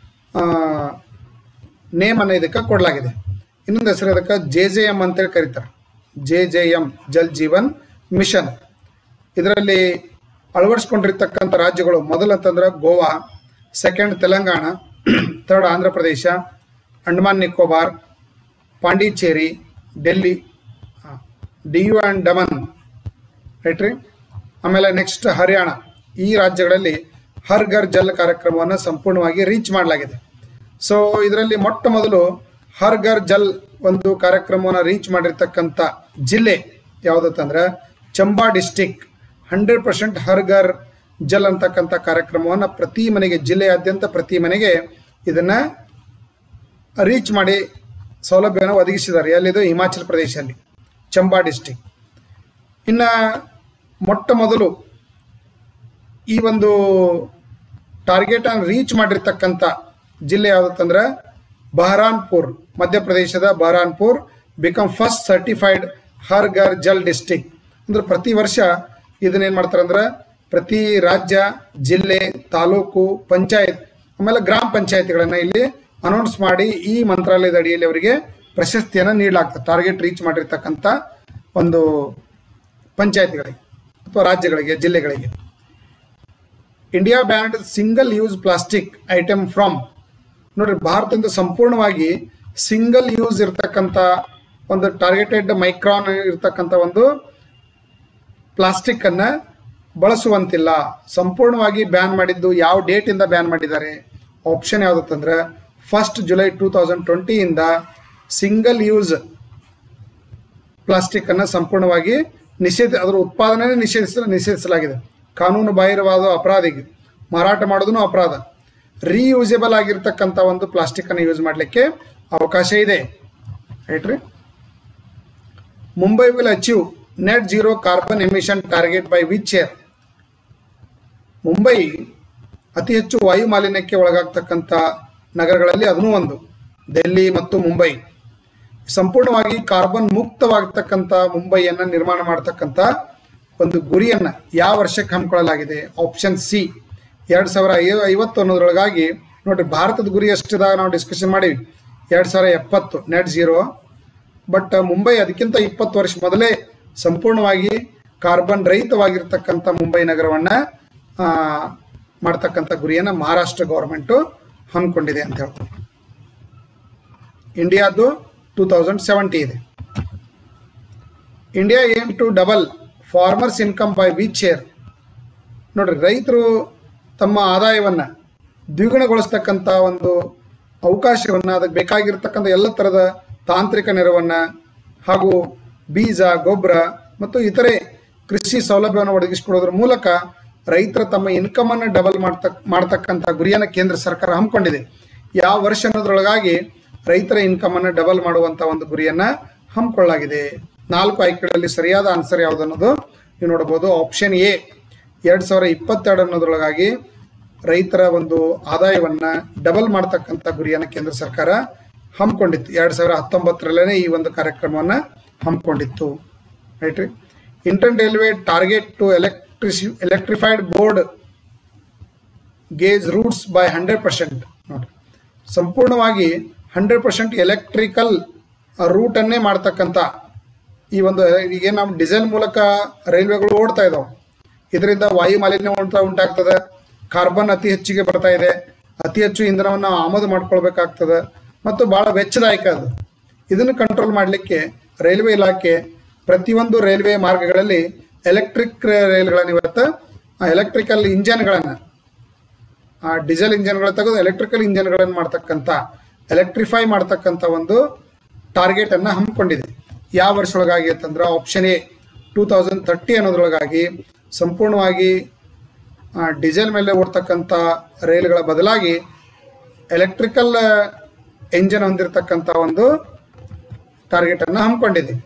A: ನೇಮನ್ನು ಇದಕ್ಕೆ ಕೊಡಲಾಗಿದೆ ಇನ್ನೊಂದು ಹೆಸರು ಇದಕ್ಕೆ ಜೆ ಜೆ ಎಮ್ ಅಂತೇಳಿ ಕರೀತಾರೆ J J M Jal Jeevan mission ಇದರಲ್ಲಿ ಅಳವಡಿಸ್ಕೊಂಡಿರ್ತಕ್ಕಂಥ ರಾಜ್ಯಗಳು ಮೊದಲು ಅಂತಂದ್ರೆ Goa second Telangana third Andhra Pradesh Andaman Nicobar Pondicherry Delhi Diu and Daman right ರೀ ಆಮೇಲೆ ನೆಕ್ಸ್ಟ್ ಹರಿಯಾಣ ಈ ರಾಜ್ಯಗಳಲ್ಲಿ ಹರ್ ಘರ್ ಜಲ್ ಕಾರ್ಯಕ್ರಮವನ್ನು ಸಂಪೂರ್ಣವಾಗಿ ರೀಚ್ ಮಾಡಲಾಗಿದೆ ಸೊ ಇದರಲ್ಲಿ ಮೊಟ್ಟ ಮೊದಲು ಹರ್ ಘರ್ ಜಲ್ ಒಂದು ಕಾರ್ಯಕ್ರಮವನ್ನು ರೀಚ್ ಮಾಡಿರ್ತಕ್ಕಂಥ ಜಿಲ್ಲೆ ಯಾವುದಂತಂದ್ರೆ Chamba district hundred percent Har Ghar Jal ಅಂತಕ್ಕಂಥ ಕಾರ್ಯಕ್ರಮವನ್ನು ಪ್ರತಿ ಮನೆಗೆ ಜಿಲ್ಲೆಯಾದ್ಯಂತ ಪ್ರತಿ ಮನೆಗೆ ಇದನ್ನು ರೀಚ್ ಮಾಡಿ ಸೌಲಭ್ಯವನ್ನು ಒದಗಿಸಿದ್ದಾರೆ ಎಲ್ಲಿದು ಹಿಮಾಚಲ ಪ್ರದೇಶದಲ್ಲಿ ಚಂಬಾ ಡಿಸ್ಟಿಕ್ ಇನ್ನು ಮೊಟ್ಟ ಮೊದಲು ಈ ಒಂದು ಟಾರ್ಗೆಟನ್ನು ರೀಚ್ ಮಾಡಿರ್ತಕ್ಕಂಥ ಜಿಲ್ಲೆ ಯಾವುದಂತಂದ್ರೆ ಬಹರಾನ್ಪುರ್ ಮಧ್ಯಪ್ರದೇಶದ Burhanpur become first certified Har Ghar Jal district ಅಂದ್ರೆ ಪ್ರತಿ ವರ್ಷ ಇದನ್ನೇನು ಮಾಡ್ತಾರೆ ಅಂದ್ರೆ ಪ್ರತಿ ರಾಜ್ಯ ಜಿಲ್ಲೆ ತಾಲೂಕು ಪಂಚಾಯತ್ ಆಮೇಲೆ ಗ್ರಾಮ ಪಂಚಾಯತ್ಗಳನ್ನು ಇಲ್ಲಿ ಅನೌನ್ಸ್ ಮಾಡಿ ಈ ಮಂತ್ರಾಲಯದ ಅಡಿಯಲ್ಲಿ ಅವರಿಗೆ ಪ್ರಶಸ್ತಿಯನ್ನು ನೀಡಲಾಗ್ತದೆ ಟಾರ್ಗೆಟ್ ರೀಚ್ ಮಾಡಿರ್ತಕ್ಕಂಥ ಒಂದು ಪಂಚಾಯತ್ಗಳಿಗೆ ಅಥವಾ ರಾಜ್ಯಗಳಿಗೆ ಜಿಲ್ಲೆಗಳಿಗೆ India banned single use plastic item from ನೋಡ್ರಿ ಭಾರತದಿಂದ ಸಂಪೂರ್ಣವಾಗಿ ಸಿಂಗಲ್ ಯೂಸ್ ಇರ್ತಕ್ಕಂಥ ಒಂದು ಟಾರ್ಗೆಟೆಡ್ ಮೈಕ್ರಾನ್ ಇರ್ತಕ್ಕಂಥ ಒಂದು ಪ್ಲಾಸ್ಟಿಕ್ ಅನ್ನ ಬಳಸುವಂತಿಲ್ಲ ಸಂಪೂರ್ಣವಾಗಿ ಬ್ಯಾನ್ ಮಾಡಿದ್ದು ಯಾವ ಡೇಟಿಂದ ಬ್ಯಾನ್ ಮಾಡಿದ್ದಾರೆ ಆಪ್ಷನ್ ಯಾವುದಂತಂದ್ರೆ ಫಸ್ಟ್ ಜುಲೈ ಟೂ ತೌಸಂಡ್ ಟ್ವೆಂಟಿಯಿಂದ ಸಿಂಗಲ್ ಯೂಸ್ ಪ್ಲಾಸ್ಟಿಕ್ ಅನ್ನು ಸಂಪೂರ್ಣವಾಗಿ ನಿಷೇಧ ಅದರ ಉತ್ಪಾದನೆ ನಿಷೇಧಿಸ ನಿಷೇಧಿಸಲಾಗಿದೆ ಕಾನೂನು ಬಾಹಿರವಾದ ಅಪರಾಧಿಗೆ ಮಾರಾಟ ಮಾಡೋದನ್ನು ಅಪರಾಧ ರೀಯೂಸೇಬಲ್ ಆಗಿರ್ತಕ್ಕಂಥ ಒಂದು ಪ್ಲಾಸ್ಟಿಕ್ ಅನ್ನು ಯೂಸ್ ಮಾಡಲಿಕ್ಕೆ ಅವಕಾಶ ಇದೆ ರೈಟ್ ರೀ Mumbai will achieve net zero carbon emission target by which year Mumbai ಅತಿ ಹೆಚ್ಚು ವಾಯು ಮಾಲಿನ್ಯಕ್ಕೆ ಒಳಗಾಗ್ತಕ್ಕಂಥ ನಗರಗಳಲ್ಲಿ ಅದನ್ನೂ ಒಂದು ಡೆಲ್ಲಿ ಮತ್ತು ಮುಂಬೈ ಸಂಪೂರ್ಣವಾಗಿ ಕಾರ್ಬನ್ ಮುಕ್ತವಾಗತಕ್ಕಂಥ ಮುಂಬೈಯನ್ನು ನಿರ್ಮಾಣ ಮಾಡತಕ್ಕಂಥ ಒಂದು ಗುರಿಯನ್ನು ಯಾವ ವರ್ಷಕ್ಕೆ ಹಮ್ಮಿಕೊಳ್ಳಲಾಗಿದೆ ಆಪ್ಷನ್ ಸಿ ಎರಡು ಸಾವಿರ ಐ ಐವತ್ತು ಅನ್ನೋದ್ರೊಳಗಾಗಿ ನೋಡ್ರಿ ಭಾರತದ ಗುರಿ ಎಷ್ಟಿದಾಗ ನಾವು ಡಿಸ್ಕಷನ್ ಮಾಡೀವಿ ಎರಡು ಸಾವಿರ ಎಪ್ಪತ್ತು ನೆಟ್ ಜೀರೋ ಬಟ್ ಮುಂಬೈ ಅದಕ್ಕಿಂತ ಇಪ್ಪತ್ತು ವರ್ಷ ಮೊದಲೇ ಸಂಪೂರ್ಣವಾಗಿ ಕಾರ್ಬನ್ ರಹಿತವಾಗಿರ್ತಕ್ಕಂಥ ಮುಂಬೈ ನಗರವನ್ನು ಆ, ಮಾಡ್ತಕ್ಕಂಥ ಗುರಿಯನ್ನು ಮಹಾರಾಷ್ಟ್ರ ಗೌರ್ಮೆಂಟು ಹಮ್ಮಿಕೊಂಡಿದೆ ಅಂತ ಹೇಳ್ಬೋದು ಇಂಡಿಯಾದ್ದು ಟೂ ತೌಸಂಡ್ ಸೆವೆಂಟಿ ಇದೆ India aim to double farmers income by which year ನೋಡ್ರಿ ರೈತರು ತಮ್ಮ ಆದಾಯವನ್ನು ದ್ವಿಗುಣಗೊಳಿಸ್ತಕ್ಕಂಥ ಒಂದು ಅವಕಾಶವನ್ನು ಅದಕ್ಕೆ ಬೇಕಾಗಿರ್ತಕ್ಕಂಥ ಎಲ್ಲ ಥರದ ತಾಂತ್ರಿಕ ನೆರವನ್ನು ಹಾಗೂ ಬೀಜ ಗೊಬ್ಬರ ಮತ್ತು ಇತರೆ ಕೃಷಿ ಸೌಲಭ್ಯವನ್ನು ಒದಗಿಸಿಕೊಡೋದ್ರ ಮೂಲಕ ರೈತರ ತಮ್ಮ ಇನ್ಕಮನ್ನು ಡಬಲ್ ಮಾಡ್ತಕ್ ಮಾಡ್ತಕ್ಕಂಥ ಗುರಿಯನ್ನು ಕೇಂದ್ರ ಸರ್ಕಾರ ಹಮ್ಮಿಕೊಂಡಿದೆ ಯಾವ ವರ್ಷ ಅನ್ನೋದ್ರೊಳಗಾಗಿ ರೈತರ ಇನ್ಕಮನ್ನು ಡಬಲ್ ಮಾಡುವಂಥ ಒಂದು ಗುರಿಯನ್ನು ಹಮ್ಮಿಕೊಳ್ಳಲಾಗಿದೆ ನಾಲ್ಕು ಆಯ್ಕೆಗಳಲ್ಲಿ ಸರಿಯಾದ ಆನ್ಸರ್ ಯಾವುದು ಅನ್ನೋದು ನೀವು ನೋಡಬಹುದು ಆಪ್ಷನ್ ಎ ಎರಡು ಸಾವಿರ ಇಪ್ಪತ್ತೆರಡು ಅನ್ನೋದ್ರೊಳಗಾಗಿ ರೈತರ ಒಂದು ಆದಾಯವನ್ನು ಡಬಲ್ ಮಾಡ್ತಕ್ಕಂಥ ಗುರಿಯನ್ನು ಕೇಂದ್ರ ಸರ್ಕಾರ ಹಮ್ಮಿಕೊಂಡಿತ್ತು ಎರಡು ಸಾವಿರ ಹತ್ತೊಂಬತ್ತರಲ್ಲೇ ಈ ಒಂದು ಕಾರ್ಯಕ್ರಮವನ್ನು ಹಮ್ಮಿಕೊಂಡಿತ್ತು ರೈಟ್ ರೀ ಇಂಟರ್ನ್ ರೈಲ್ವೆ ಟಾರ್ಗೆಟ್ ಟು ಎಲೆಕ್ಟ್ರಿಸಿ electrified broad gauge routes by hundred percent ನೋಡಿ ಸಂಪೂರ್ಣವಾಗಿ ಹಂಡ್ರೆಡ್ ಪರ್ಸೆಂಟ್ ಎಲೆಕ್ಟ್ರಿಕಲ್ ರೂಟನ್ನೇ ಮಾಡ್ತಕ್ಕಂಥ ಈ ಒಂದು ಈಗ ನಾವು ಡೀಸೆಲ್ ಮೂಲಕ ರೈಲ್ವೆಗಳು ಓಡ್ತಾ ಇದಾವೆ ಇದರಿಂದ ವಾಯು ಮಾಲಿನ್ಯ ಉಂಟ ಉಂಟಾಗ್ತದೆ ಕಾರ್ಬನ್ ಅತಿ ಹೆಚ್ಚಿಗೆ ಬರ್ತಾ ಇದೆ ಅತಿ ಹೆಚ್ಚು ಇಂಧನವನ್ನು ನಾವು ಆಮದು ಮಾಡ್ಕೊಳ್ಬೇಕಾಗ್ತದೆ ಮತ್ತು ಭಾಳ ವೆಚ್ಚದಾಯಕ ಅದು ಇದನ್ನು ಕಂಟ್ರೋಲ್ ಮಾಡಲಿಕ್ಕೆ ರೈಲ್ವೆ ಇಲಾಖೆ ಪ್ರತಿಯೊಂದು ರೈಲ್ವೆ ಮಾರ್ಗಗಳಲ್ಲಿ ಎಲೆಕ್ಟ್ರಿಕ್ ರೈಲ್ಗಳನ್ನು ಇವತ್ತು ಎಲೆಕ್ಟ್ರಿಕಲ್ ಇಂಜನ್ಗಳನ್ನು ಆ ಡೀಸೆಲ್ ಇಂಜನ್ಗಳ ತೆಗೆದು ಎಲೆಕ್ಟ್ರಿಕಲ್ ಇಂಜನ್ಗಳನ್ನು ಮಾಡ್ತಕ್ಕಂಥ ಎಲೆಕ್ಟ್ರಿಫೈ ಮಾಡ್ತಕ್ಕಂಥ ಒಂದು ಟಾರ್ಗೆಟನ್ನು ಹಮ್ಮಿಕೊಂಡಿದೆ ಯಾವ ವರ್ಷದೊಳಗಾಗಿ ಅಂತಂದ್ರೆ option A two thousand thirty ಅನ್ನೋದ್ರೊಳಗಾಗಿ ಸಂಪೂರ್ಣವಾಗಿ ಆ, ಡೀಸೆಲ್ ಮೇಲೆ ಓಡ್ತಕ್ಕಂಥ ರೈಲುಗಳ ಬದಲಾಗಿ ಎಲೆಕ್ಟ್ರಿಕಲ್ ಎಂಜಿನ್ ಹೊಂದಿರತಕ್ಕಂಥ ಒಂದು ಟಾರ್ಗೆಟನ್ನು ಹಮ್ಮಿಕೊಂಡಿದೆ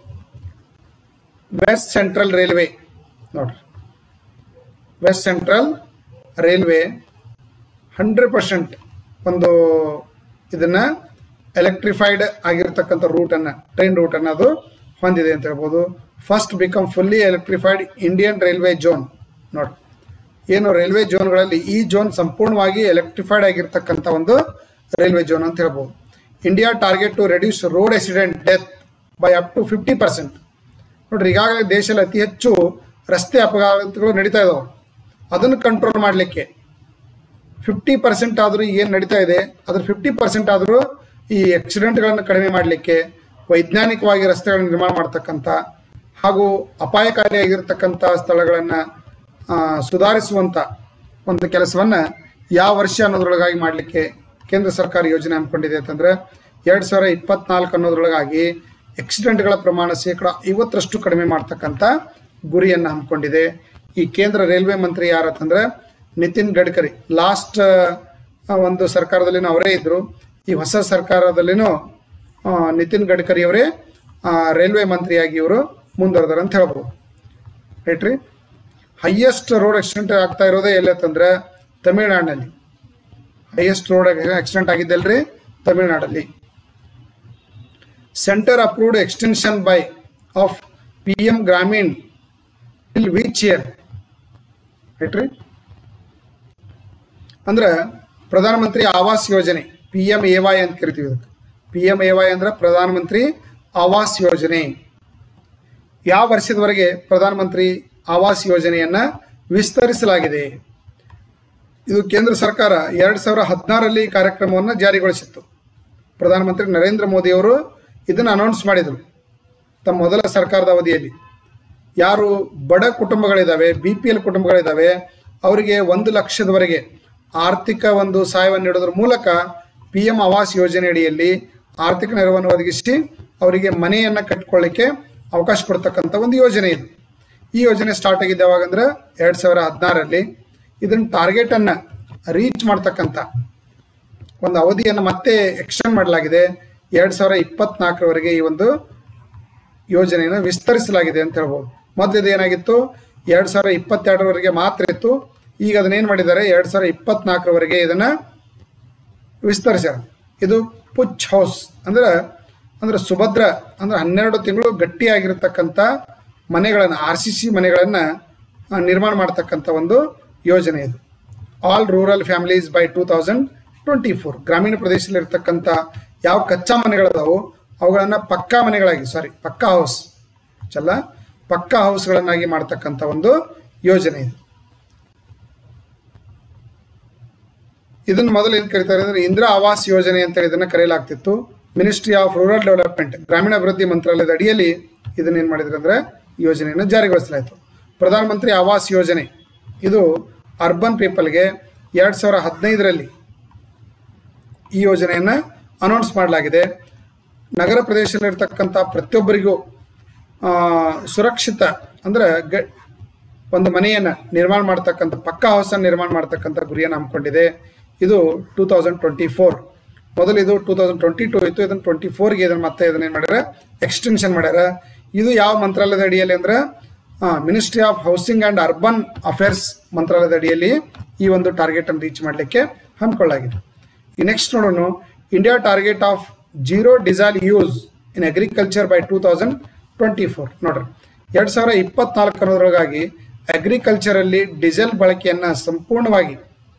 A: ವೆಸ್ಟ್ ಸೆಂಟ್ರಲ್ ರೈಲ್ವೆ ನೋಡ್ರಿ west central railway hundred percent ಒಂದು ಇದನ್ನು ಎಲೆಕ್ಟ್ರಿಫೈಡ್ ಆಗಿರ್ತಕ್ಕಂಥ ರೂಟನ್ನು ಟ್ರೈನ್ ರೂಟನ್ನು ಅದು ಹೊಂದಿದೆ ಅಂತ ಹೇಳ್ಬೋದು first become fully electrified Indian railway zone ನೋಡಿ ಏನು ರೈಲ್ವೆ ಜೋನ್ಗಳಲ್ಲಿ ಈ ಜೋನ್ ಸಂಪೂರ್ಣವಾಗಿ ಎಲೆಕ್ಟ್ರಿಫೈಡ್ ಆಗಿರ್ತಕ್ಕಂಥ ಒಂದು ರೈಲ್ವೆ ಜೋನ್ ಅಂತ ಹೇಳ್ಬೋದು India target to reduce road accident death by up to fifty percent ನೋಡ್ರಿ ಈಗಾಗಲೇ ದೇಶದಲ್ಲಿ ಅತಿ ಹೆಚ್ಚು ರಸ್ತೆ ಅಪಘಾತಗಳು ನಡೀತಾ ಇದಾವೆ ಅದನ್ನು ಕಂಟ್ರೋಲ್ ಮಾಡಲಿಕ್ಕೆ ಫಿಫ್ಟಿ ಪರ್ಸೆಂಟ್ ಆದರೂ ಏನು ನಡೀತಾ ಇದೆ ಅದ್ರ ಫಿಫ್ಟಿ ಪರ್ಸೆಂಟ್ ಆದರೂ ಈ ಆಕ್ಸಿಡೆಂಟ್ಗಳನ್ನು ಕಡಿಮೆ ಮಾಡಲಿಕ್ಕೆ ವೈಜ್ಞಾನಿಕವಾಗಿ ರಸ್ತೆಗಳನ್ನು ನಿರ್ಮಾಣ ಮಾಡ್ತಕ್ಕಂಥ ಹಾಗೂ ಅಪಾಯಕಾರಿಯಾಗಿರ್ತಕ್ಕಂಥ ಸ್ಥಳಗಳನ್ನು ಸುಧಾರಿಸುವಂಥ ಒಂದು ಕೆಲಸವನ್ನು ಯಾವ ವರ್ಷ ಅನ್ನೋದ್ರೊಳಗಾಗಿ ಮಾಡಲಿಕ್ಕೆ ಕೇಂದ್ರ ಸರ್ಕಾರ ಯೋಜನೆ ಹಮ್ಮಿಕೊಂಡಿದೆ ಅಂತಂದರೆ ಎರಡು ಸಾವಿರ ಇಪ್ಪತ್ನಾಲ್ಕು ಅನ್ನೋದ್ರೊಳಗಾಗಿ ಆಕ್ಸಿಡೆಂಟ್ಗಳ ಪ್ರಮಾಣ ಶೇಕಡ ಐವತ್ತರಷ್ಟು ಕಡಿಮೆ ಮಾಡ್ತಕ್ಕಂಥ ಗುರಿಯನ್ನು ಹಮ್ಮಿಕೊಂಡಿದೆ ಈ ಕೇಂದ್ರ ರೈಲ್ವೆ ಮಂತ್ರಿ ಯಾರಂತಂದ್ರೆ ನಿತಿನ್ ಗಡ್ಕರಿ ಲಾಸ್ಟ್ ಒಂದು ಸರ್ಕಾರದಲ್ಲಿನೂ ಅವರೇ ಇದ್ದರು ಈ ಹೊಸ ಸರ್ಕಾರದಲ್ಲಿನೂ ಆ, ನಿತಿನ್ ಗಡ್ಕರಿ ಅವರೇ ಆ, ರೈಲ್ವೆ ಮಂತ್ರಿಯಾಗಿ ಇವರು ಮುಂದುವರೆದಾರೆ ಅಂತ ಹೇಳ್ಬೋದು ರೈಟ್ ರೀ ಹೈಯೆಸ್ಟ್ ರೋಡ್ ಆಕ್ಸಿಡೆಂಟ್ ಆಗ್ತಾ ಇರೋದೇ ಎಲ್ಲತ್ತಂದ್ರೆ ತಮಿಳ್ನಾಡಿನಲ್ಲಿ ಹೈಯೆಸ್ಟ್ ರೋಡ್ ಆಕ್ಸಿಡೆಂಟ್ ಆಗಿದ್ದಲ್ರಿ ತಮಿಳ್ನಾಡಲ್ಲಿ centre approved extension by of P M Gramin ಇಲ್ ವಿಚ್ ಇಯರ್ ರೈಟ್ ರೀ ಅಂದ್ರೆ ಪ್ರಧಾನಮಂತ್ರಿ ಆವಾಸ್ ಯೋಜನೆ ಪಿ ಎಂ ಎ ವೈ ಅಂತ ಕರಿತೀವಿ ಇದಕ್ಕೆ ಪಿ ಎಂ ಎ ವೈ ಅಂದ್ರೆ ಪ್ರಧಾನಮಂತ್ರಿ ಆವಾಸ್ ಯೋಜನೆ ಯಾವ ವರ್ಷದವರೆಗೆ ಪ್ರಧಾನಮಂತ್ರಿ ಆವಾಸ್ ಯೋಜನೆಯನ್ನ ವಿಸ್ತರಿಸಲಾಗಿದೆ ಇದು ಕೇಂದ್ರ ಸರ್ಕಾರ ಎರಡು ಸಾವಿರ ಹದಿನಾರರಲ್ಲಿ ಈ ಕಾರ್ಯಕ್ರಮವನ್ನು ಜಾರಿಗೊಳಿಸಿತ್ತು ಪ್ರಧಾನಮಂತ್ರಿ ನರೇಂದ್ರ ಮೋದಿಯವರು ಇದನ್ನು ಅನೌನ್ಸ್ ಮಾಡಿದರು ತಮ್ಮ ಮೊದಲ ಸರ್ಕಾರದ ಅವಧಿಯಲ್ಲಿ ಯಾರು ಬಡ ಕುಟುಂಬಗಳಿದ್ದಾವೆ ಬಿ ಪಿ ಎಲ್ ಕುಟುಂಬಗಳಿದ್ದಾವೆ ಅವರಿಗೆ ಒಂದು ಲಕ್ಷದವರೆಗೆ ಆರ್ಥಿಕ ಒಂದು ಸಹಾಯವನ್ನು ನೀಡೋದ್ರ ಮೂಲಕ ಪಿ ಎಂ ಆವಾಸ್ ಯೋಜನೆ ಅಡಿಯಲ್ಲಿ ಆರ್ಥಿಕ ನೆರವನ್ನು ಒದಗಿಸಿ ಅವರಿಗೆ ಮನೆಯನ್ನು ಕಟ್ಟಿಕೊಳ್ಳಿಕ್ಕೆ ಅವಕಾಶ ಕೊಡ್ತಕ್ಕಂಥ ಒಂದು ಯೋಜನೆ ಇದು ಈ ಯೋಜನೆ ಸ್ಟಾರ್ಟ್ ಆಗಿದ್ದು ಯಾವಾಗಂದ್ರೆ ಎರಡು ಸಾವಿರ ಹದಿನಾರರಲ್ಲಿ ಇದನ್ನ ಟಾರ್ಗೆಟನ್ನು ರೀಚ್ ಮಾಡ್ತಕ್ಕಂಥ ಒಂದು ಅವಧಿಯನ್ನು ಮತ್ತೆ ಎಕ್ಸ್ಟೆಂಡ್ ಮಾಡಲಾಗಿದೆ ಎರಡು ಸಾವಿರ ಇಪ್ಪತ್ನಾಲ್ಕರವರೆಗೆ ಈ ಒಂದು ಯೋಜನೆಯನ್ನು ವಿಸ್ತರಿಸಲಾಗಿದೆ ಅಂತ ಹೇಳ್ಬೋದು ಮೊದಲು ಏನಾಗಿತ್ತು ಎರಡು ಸಾವಿರ ಇಪ್ಪತ್ತೆರಡರವರೆಗೆ ಮಾತ್ರ ಇತ್ತು ಈಗ ಅದನ್ನೇನು ಮಾಡಿದ್ದಾರೆ ಎರಡು ಸಾವಿರ ಇಪ್ಪತ್ನಾಲ್ಕರವರೆಗೆ ಇದನ್ನು ವಿಸ್ತರಿಸ್ಯಾರ ಇದು ಪುಚ್ ಹೌಸ್ ಅಂದ್ರೆ ಅಂದ್ರೆ ಸುಭದ್ರ ಅಂದ್ರೆ ಹನ್ನೆರಡು ತಿಂಗಳು ಗಟ್ಟಿಯಾಗಿರ್ತಕ್ಕಂಥ ಮನೆಗಳನ್ನು ಆರ್ ಸಿ ಸಿ ಮನೆಗಳನ್ನು ನಿರ್ಮಾಣ ಮಾಡ್ತಕ್ಕಂಥ ಒಂದು ಯೋಜನೆ ಇದು all rural families by two thousand twenty four ಗ್ರಾಮೀಣ ಪ್ರದೇಶದಲ್ಲಿರ್ತಕ್ಕಂಥ ಯಾವ ಕಚ್ಚಾ ಮನೆಗಳದಾವು ಅವುಗಳನ್ನು ಪಕ್ಕಾ ಮನೆಗಳಾಗಿ ಸಾರಿ ಪಕ್ಕಾ ಹೌಸ್ ಚಲ್ಲ ಪಕ್ಕಾ ಹೌಸ್ಗಳನ್ನಾಗಿ ಮಾಡ್ತಕ್ಕಂಥ ಒಂದು ಯೋಜನೆ ಇದು ಇದನ್ನ ಮೊದಲು ಏನು ಕರೀತಾರೆ ಅಂದ್ರೆ ಇಂದಿರಾ ಆವಾಸ್ ಯೋಜನೆ ಅಂತ ಇದನ್ನ ಕರೆಯಲಾಗ್ತಿತ್ತು ಮಿನಿಸ್ಟ್ರಿ ಆಫ್ ರೂರಲ್ ಡೆವಲಪ್ಮೆಂಟ್ ಗ್ರಾಮೀಣಾಭಿವೃದ್ಧಿ ಮಂತ್ರಾಲಯದ ಅಡಿಯಲ್ಲಿ ಇದನ್ನ ಏನು ಮಾಡಿದ್ರು ಅಂದ್ರೆ ಈ ಯೋಜನೆಯನ್ನು ಜಾರಿಗೊಳಿಸಲಾಯಿತು ಪ್ರಧಾನಮಂತ್ರಿ ಆವಾಸ್ ಯೋಜನೆ ಇದು ಅರ್ಬನ್ ಪೀಪಲ್ಗೆ ಎರಡು ಸಾವಿರ ಹದಿನೈದರಲ್ಲಿ ಈ ಯೋಜನೆಯನ್ನು ಅನೌನ್ಸ್ ಮಾಡಲಾಗಿದೆ ನಗರ ಪ್ರದೇಶದಲ್ಲಿರ್ತಕ್ಕಂಥ ಪ್ರತಿಯೊಬ್ಬರಿಗೂ ಆ, ಸುರಕ್ಷಿತ ಅಂದ್ರೆ ಗ ಒಂದು ಮನೆಯನ್ನು ನಿರ್ಮಾಣ ಮಾಡ್ತಕ್ಕಂಥ ಪಕ್ಕಾ ಹೌಸನ್ನು ನಿರ್ಮಾಣ ಮಾಡ್ತಕ್ಕಂಥ ಗುರಿಯನ್ನು ಹಮ್ಮಿಕೊಂಡಿದೆ ಇದು ಟೂ ತೌಸಂಡ್ ಟ್ವೆಂಟಿ ಫೋರ್ ಮೊದಲು ಇದು ಟೂ ತೌಸಂಡ್ ಟ್ವೆಂಟಿ ಟೂ ಇತ್ತು ಇದನ್ನು ಟ್ವೆಂಟಿ ಫೋರ್ಗೆ ಇದನ್ನು ಮತ್ತೆ ಇದನ್ನ ಏನು ಮಾಡ್ಯಾರ ಎಕ್ಸ್ಟೆನ್ಷನ್ ಮಾಡ್ಯಾರ ಇದು ಯಾವ ಮಂತ್ರಾಲಯದ ಅಡಿಯಲ್ಲಿ ಅಂದ್ರೆ ministry of housing and urban affairs ಮಂತ್ರಾಲಯದ ಅಡಿಯಲ್ಲಿ ಈ ಒಂದು ಟಾರ್ಗೆಟ್ ಅನ್ನು ರೀಚ್ ಮಾಡಲಿಕ್ಕೆ ಹಮ್ಮಿಕೊಳ್ಳಲಾಗಿದೆ ಈ ನೆಕ್ಸ್ಟ್ ನೋಡೋಣ India target of zero diesel use in agriculture by two thousand twenty four ನೋಡ್ರಿ ಎರಡು ಸಾವಿರ ಇಪ್ಪತ್ನಾಲ್ಕರೊಳಗಾಗಿ ಅಗ್ರಿಕಲ್ಚರಲ್ಲಿ ಡೀಸೆಲ್ ಬಳಕೆಯನ್ನು ಸಂಪೂರ್ಣವಾಗಿ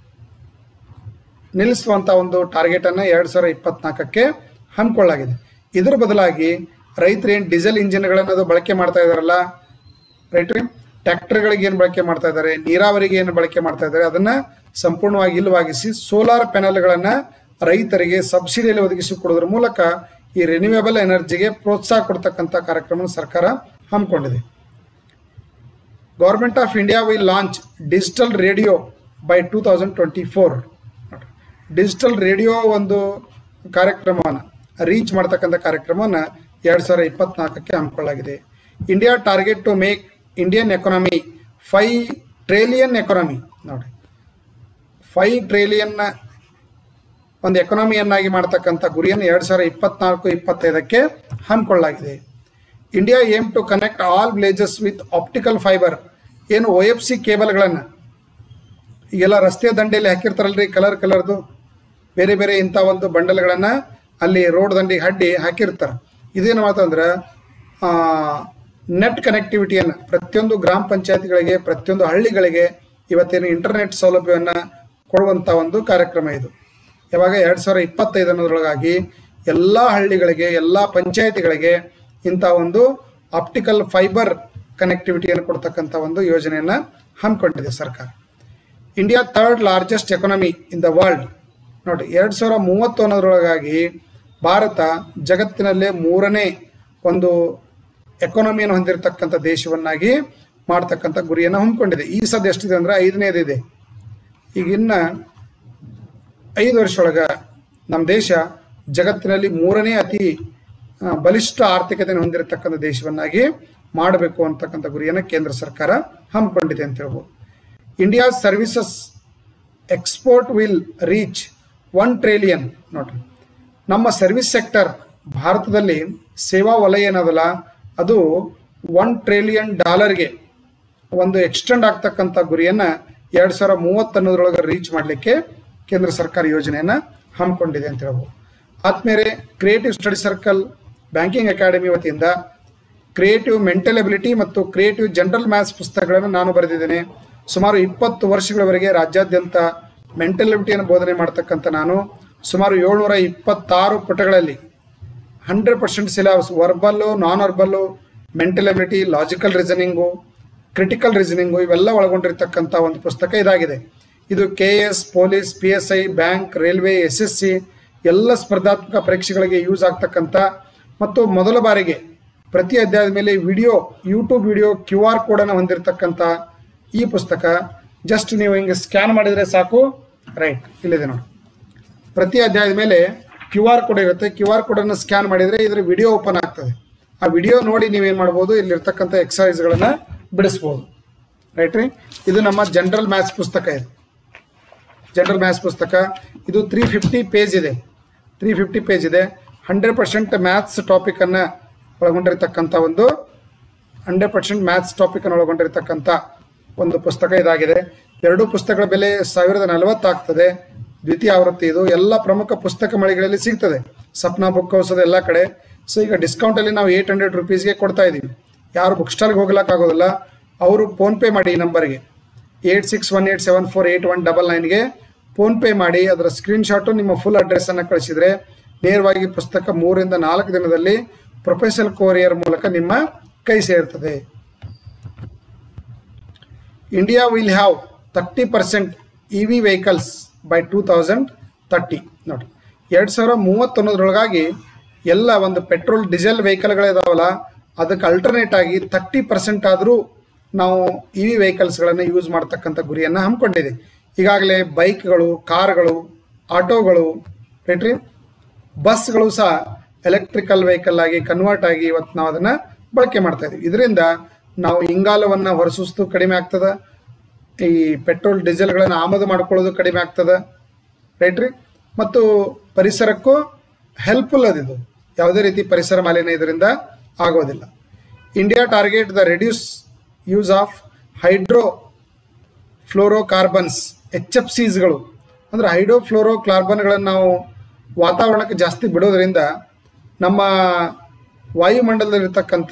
A: ನಿಲ್ಲಿಸುವಂಥ ಒಂದು ಟಾರ್ಗೆಟನ್ನು ಎರಡು ಸಾವಿರ ಇಪ್ಪತ್ನಾಲ್ಕಕ್ಕೆ ಹಮ್ಮಿಕೊಳ್ಳಲಾಗಿದೆ ಇದರ ಬದಲಾಗಿ ರೈತರು ಏನು ಡೀಸೆಲ್ ಇಂಜಿನ್ಗಳನ್ನು ಅದು ಬಳಕೆ ಮಾಡ್ತಾ ಇದಾರಲ್ಲ ರೈಟ್ರಿ ಟ್ರ್ಯಾಕ್ಟರ್ಗಳಿಗೆ ಏನು ಬಳಕೆ ಮಾಡ್ತಾ ಇದ್ದಾರೆ ನೀರಾವರಿಗೆ ಏನು ಬಳಕೆ ಮಾಡ್ತಾ ಇದ್ದಾರೆ ಅದನ್ನ ಸಂಪೂರ್ಣವಾಗಿ ಇಲ್ಲವಾಗಿಸಿ ಸೋಲಾರ್ ಪ್ಯಾನಲ್ಗಳನ್ನು ರೈತರಿಗೆ ಸಬ್ಸಿಡಿಯಲ್ಲಿ ಒದಗಿಸಿ ಕೊಡೋದ್ರ ಮೂಲಕ ಈ ರಿನ್ಯೂವೇಬಲ್ ಎನರ್ಜಿಗೆ ಪ್ರೋತ್ಸಾಹ ಕೊಡ್ತಕ್ಕಂಥ ಕಾರ್ಯಕ್ರಮ ಸರ್ಕಾರ ಹಮ್ಮಿಕೊಂಡಿದೆ government of India will launch digital radio by two thousand twenty four digital radio ಒಂದು ಕಾರ್ಯಕ್ರಮವನ್ನು ರೀಚ್ ಮಾಡ್ತಕ್ಕಂಥ ಕಾರ್ಯಕ್ರಮವನ್ನು ಎರಡು ಸಾವಿರ ಇಪ್ಪತ್ನಾಲ್ಕಕ್ಕೆ ಹಮ್ಮಿಕೊಳ್ಳಲಾಗಿದೆ India target to make Indian economy five trillion economy ನೋಡಿ ಫೈ ಟ್ರಿಲಿಯನ್ನ ಒಂದು ಎಕಾನಮಿಯನ್ನಾಗಿ ಮಾಡ್ತಕ್ಕಂಥ ಗುರಿಯನ್ನು ಎರಡು ಸಾವಿರ ಇಪ್ಪತ್ನಾಲ್ಕು ಇಪ್ಪತ್ತೈದಕ್ಕೆ ಹಮ್ಮಿಕೊಳ್ಳಲಾಗಿದೆ India aim to connect all villages with optical fibre ಏನು ಒ ಎಫ್ ಸಿ ಕೇಬಲ್ಗಳನ್ನು ಈಗೆಲ್ಲ ರಸ್ತೆ ದಂಡೆಯಲ್ಲಿ ಹಾಕಿರ್ತಾರಲ್ರಿ ಕಲರ್ ಕಲರ್ದು ಬೇರೆ ಬೇರೆ ಇಂಥ ಒಂದು ಬಂಡಲ್ಗಳನ್ನು ಅಲ್ಲಿ ರೋಡ್ ದಂಡಿಗೆ ಅಡ್ಡಿ ಹಾಕಿರ್ತಾರೆ ಇದೇನು ಮಾತಂದ್ರೆ ನೆಟ್ ಕನೆಕ್ಟಿವಿಟಿಯನ್ನು ಪ್ರತಿಯೊಂದು ಗ್ರಾಮ ಪಂಚಾಯತ್ಗಳಿಗೆ ಪ್ರತಿಯೊಂದು ಹಳ್ಳಿಗಳಿಗೆ ಇವತ್ತೇನು ಇಂಟರ್ನೆಟ್ ಸೌಲಭ್ಯವನ್ನು ಕೊಡುವಂಥ ಒಂದು ಕಾರ್ಯಕ್ರಮ ಇದು ಯಾವಾಗ ಎರಡು ಸಾವಿರ ಇಪ್ಪತ್ತೈದರೊಳಗಾಗಿ ಎಲ್ಲ ಹಳ್ಳಿಗಳಿಗೆ ಎಲ್ಲ ಪಂಚಾಯತಿಗಳಿಗೆ ಇಂಥ ಒಂದು ಆಪ್ಟಿಕಲ್ ಫೈಬರ್ ಕನೆಕ್ಟಿವಿಟಿಯನ್ನು ಕೊಡ್ತಕ್ಕಂಥ ಒಂದು ಯೋಜನೆಯನ್ನು ಹಮ್ಮಿಕೊಂಡಿದೆ ಸರ್ಕಾರ India third largest economy in the world ನೋಡಿ ಎರಡು ಸಾವಿರ ಮೂವತ್ತೊಂದರೊಳಗಾಗಿ ಭಾರತ ಜಗತ್ತಿನಲ್ಲೇ ಮೂರನೇ ಒಂದು ಎಕಾನಮಿಯನ್ನು ಹೊಂದಿರತಕ್ಕಂಥ ದೇಶವನ್ನಾಗಿ ಮಾಡ್ತಕ್ಕಂಥ ಗುರಿಯನ್ನು ಹಮ್ಮಿಕೊಂಡಿದೆ ಈ ಸದ್ಯ ಎಷ್ಟಿದೆ ಅಂದ್ರೆ ಐದನೇದಿದೆ ಈಗ ಇನ್ನ ಐದು ವರ್ಷ ಒಳಗ ನಮ್ಮ ದೇಶ ಜಗತ್ತಿನಲ್ಲಿ ಮೂರನೇ ಅತಿ ಆ, ಬಲಿಷ್ಠ ಆರ್ಥಿಕತೆಯನ್ನು ಹೊಂದಿರತಕ್ಕಂಥ ದೇಶವನ್ನಾಗಿ ಮಾಡಬೇಕು ಅಂತಕ್ಕಂಥ ಗುರಿಯನ್ನು ಕೇಂದ್ರ ಸರ್ಕಾರ ಹಮ್ಮಿಕೊಂಡಿದೆ ಅಂತ ಹೇಳ್ಬೋದು India services export will reach one trillion ನೋಡ್ರಿ ನಮ್ಮ ಸರ್ವಿಸ್ ಸೆಕ್ಟರ್ ಭಾರತದಲ್ಲಿ ಸೇವಾ ವಲಯ ಏನದಲ್ಲ ಅದು ಒನ್ ಟ್ರಿಲಿಯನ್ ಡಾಲರ್ಗೆ ಒಂದು ಎಕ್ಸ್ಟೆಂಡ್ ಆಗ್ತಕ್ಕಂಥ ಗುರಿಯನ್ನು ಎರಡು ಸಾವಿರ ಮೂವತ್ತನ್ನೋದ್ರೊಳಗೆ ರೀಚ್ ಮಾಡಲಿಕ್ಕೆ ಕೇಂದ್ರ ಸರ್ಕಾರ ಯೋಜನೆಯನ್ನು ಹಮ್ಮಿಕೊಂಡಿದೆ ಅಂತ ಹೇಳ್ಬೋದು ಆದ್ಮೇಲೆ creative study circle banking academy ವತಿಯಿಂದ ಕ್ರಿಯೇಟಿವ್ ಮೆಂಟಲ್ ಎಬಿಲಿಟಿ ಮತ್ತು ಕ್ರಿಯೇಟಿವ್ ಜನರಲ್ ಮ್ಯಾಥ್ಸ್ ಪುಸ್ತಕಗಳನ್ನು ನಾನು ಬರೆದಿದ್ದೇನೆ ಸುಮಾರು ಇಪ್ಪತ್ತು ವರ್ಷಗಳವರೆಗೆ ರಾಜ್ಯಾದ್ಯಂತ ಮೆಂಟಲ್ ಎಬಿಲಿಟಿಯನ್ನು ಬೋಧನೆ ಮಾಡ್ತಕ್ಕಂಥ ನಾನು ಸುಮಾರು ಏಳ್ನೂರ ಇಪ್ಪತ್ತಾರು ಪುಟಗಳಲ್ಲಿ hundred percent syllabus verbal non verbal mental ability logical reasoning critical reasoning ಇವೆಲ್ಲ ಒಳಗೊಂಡಿರ್ತಕ್ಕಂಥ ಒಂದು ಪುಸ್ತಕ ಇದಾಗಿದೆ ಇದು K S police P S I bank railway S S C ಎಲ್ಲ ಸ್ಪರ್ಧಾತ್ಮಕ ಪರೀಕ್ಷೆಗಳಿಗೆ ಯೂಸ್ ಆಗ್ತಕ್ಕಂಥ ಮತ್ತು ಮೊದಲ ಬಾರಿಗೆ ಪ್ರತಿ ಅಧ್ಯಾಯದ ಮೇಲೆ video YouTube video Q R ಕೋಡನ್ನು ಹೊಂದಿರತಕ್ಕಂಥ ಈ ಪುಸ್ತಕ ಜಸ್ಟ್ ನೀವು ಹಿಂಗೆ ಸ್ಕ್ಯಾನ್ ಮಾಡಿದರೆ ಸಾಕು ರೈಟ್ ಇಲ್ಲಿದೆ ನೋಡಿ ಪ್ರತಿ ಅಧ್ಯಾಯದ ಮೇಲೆ ಕ್ಯೂ ಆರ್ ಕೋಡ್ ಇರುತ್ತೆ ಕ್ಯೂ ಆರ್ ಕೋಡನ್ನು ಸ್ಕ್ಯಾನ್ ಮಾಡಿದರೆ ಇದರ ವಿಡಿಯೋ ಓಪನ್ ಆಗ್ತದೆ ಆ ವಿಡಿಯೋ ನೋಡಿ ನೀವೇನು ಮಾಡ್ಬೋದು ಇಲ್ಲಿರ್ತಕ್ಕಂಥ ಎಕ್ಸಸೈಸ್ಗಳನ್ನು ಬಿಡಿಸ್ಬೋದು ರೈಟ್ ರೀ ಇದು ನಮ್ಮ ಜನರಲ್ ಮ್ಯಾಥ್ಸ್ ಪುಸ್ತಕ ಇದು ಜನರಲ್ ಮ್ಯಾಥ್ಸ್ ಪುಸ್ತಕ ಇದು ತ್ರೀ ಫಿಫ್ಟಿ ಪೇಜ್ ಇದೆ ತ್ರೀ ಫಿಫ್ಟಿ ಪೇಜ್ ಇದೆ ಹಂಡ್ರೆಡ್ ಪರ್ಸೆಂಟ್ ಮ್ಯಾಥ್ಸ್ ಟಾಪಿಕನ್ನು ಒಳಗೊಂಡಿರ್ತಕ್ಕಂಥ ಒಂದು ಹಂಡ್ರೆಡ್ ಪರ್ಸೆಂಟ್ ಮ್ಯಾಥ್ಸ್ ಟಾಪಿಕನ್ನು ಒಳಗೊಂಡಿರ್ತಕ್ಕಂಥ ಒಂದು ಪುಸ್ತಕ ಇದಾಗಿದೆ ಎರಡು ಪುಸ್ತಕಗಳ ಬೆಲೆ ಸಾವಿರದ ನಲವತ್ತು ಆಗ್ತದೆ ದ್ವಿತೀಯ ಆವೃತ್ತಿ ಇದು ಎಲ್ಲ ಪ್ರಮುಖ ಪುಸ್ತಕ ಮಳಿಗೆಗಳಲ್ಲಿ ಸಿಗ್ತದೆ ಸಪ್ನಾ ಬುಕ್ ಹೌಸ್ ಅದು ಎಲ್ಲ ಕಡೆ ಸೊ ಈಗ ಡಿಸ್ಕೌಂಟಲ್ಲಿ ನಾವು ಏಯ್ಟ್ ಹಂಡ್ರೆಡ್ ರುಪೀಸ್ಗೆ ಕೊಡ್ತಾ ಇದ್ದೀವಿ ಯಾರು ಬುಕ್ ಸ್ಟಾಲ್ಗೆ ಹೋಗ್ಲಿಕ್ಕಾಗೋದಿಲ್ಲ ಅವರು ಫೋನ್ಪೇ ಮಾಡಿ ಈ ನಂಬರ್ಗೆ eight six one eight seven four eight one double ನೈನ್ಗೆ ಫೋನ್ಪೇ ಮಾಡಿ ಅದರ ಸ್ಕ್ರೀನ್ಶಾಟು ನಿಮ್ಮ ಫುಲ್ ಅಡ್ರೆಸ್ಸನ್ನು ಕಳಿಸಿದರೆ ನೇರವಾಗಿ ಪುಸ್ತಕ ಮೂರಿಂದ ನಾಲ್ಕು ದಿನದಲ್ಲಿ ಪ್ರೊಫೆಷನಲ್ ಕೊರಿಯರ್ ಮೂಲಕ ನಿಮ್ಮ ಕೈ ಸೇರ್ತದೆ India will have thirty percent E V vehicles by two thousand thirty ನೋಡಿ ಎರಡು ಸಾವಿರ ಮೂವತ್ತೊನ್ನೊಂದರೊಳಗಾಗಿ ಎಲ್ಲ ಒಂದು ಪೆಟ್ರೋಲ್ ಡೀಸೆಲ್ ವೆಹಿಕಲ್ಗಳಿದಾವಲ್ಲ ಅದಕ್ಕೆ ಅಲ್ಟರ್ನೇಟ್ ಆಗಿ ತರ್ಟಿ ಪರ್ಸೆಂಟ್ ಆದರೂ ನಾವು ಇ ವಿ ವೆಹಿಕಲ್ಸ್ಗಳನ್ನು ಯೂಸ್ ಮಾಡ್ತಕ್ಕಂಥ ಗುರಿಯನ್ನು ಹಮ್ಮಿಕೊಂಡಿದೆ ಈಗಾಗಲೇ ಬೈಕ್ಗಳು ಕಾರ್ಗಳು ಆಟೋಗಳು ರೈಟ್ರಿ ಬಸ್ಗಳು ಸಹ ಎಲೆಕ್ಟ್ರಿಕಲ್ ವೆಹಿಕಲ್ ಆಗಿ ಕನ್ವರ್ಟ್ ಆಗಿ ಇವತ್ತು ನಾವು ಅದನ್ನು ಬಳಕೆ ಮಾಡ್ತಾ ಇದ್ದೀವಿ ಇದರಿಂದ ನಾವು ಇಂಗಾಲವನ್ನು ಹೊರಸೂಸ್ತು ಕಡಿಮೆ ಆಗ್ತದೆ ಈ ಪೆಟ್ರೋಲ್ ಡೀಸೆಲ್ಗಳನ್ನು ಆಮದು ಮಾಡ್ಕೊಳ್ಳೋದು ಕಡಿಮೆ ಆಗ್ತದೆ ರೈಟ್ ರೀ ಮತ್ತು ಪರಿಸರಕ್ಕೂ ಹೆಲ್ಪ್ಫುಲ್ ಅದಿದು ಯಾವುದೇ ರೀತಿ ಪರಿಸರ ಮಾಲಿನ್ಯ ಇದರಿಂದ ಆಗೋದಿಲ್ಲ India target the reduce use of hydrofluorocarbons H F ಸೀಸ್ಗಳು ಅಂದರೆ ಹೈಡ್ರೋ ಫ್ಲೋರೋ ಕಾರ್ಬನ್ಗಳನ್ನು ನಾವು ವಾತಾವರಣಕ್ಕೆ ಜಾಸ್ತಿ ಬಿಡೋದ್ರಿಂದ ನಮ್ಮ ವಾಯುಮಂಡಲದಲ್ಲಿರ್ತಕ್ಕಂಥ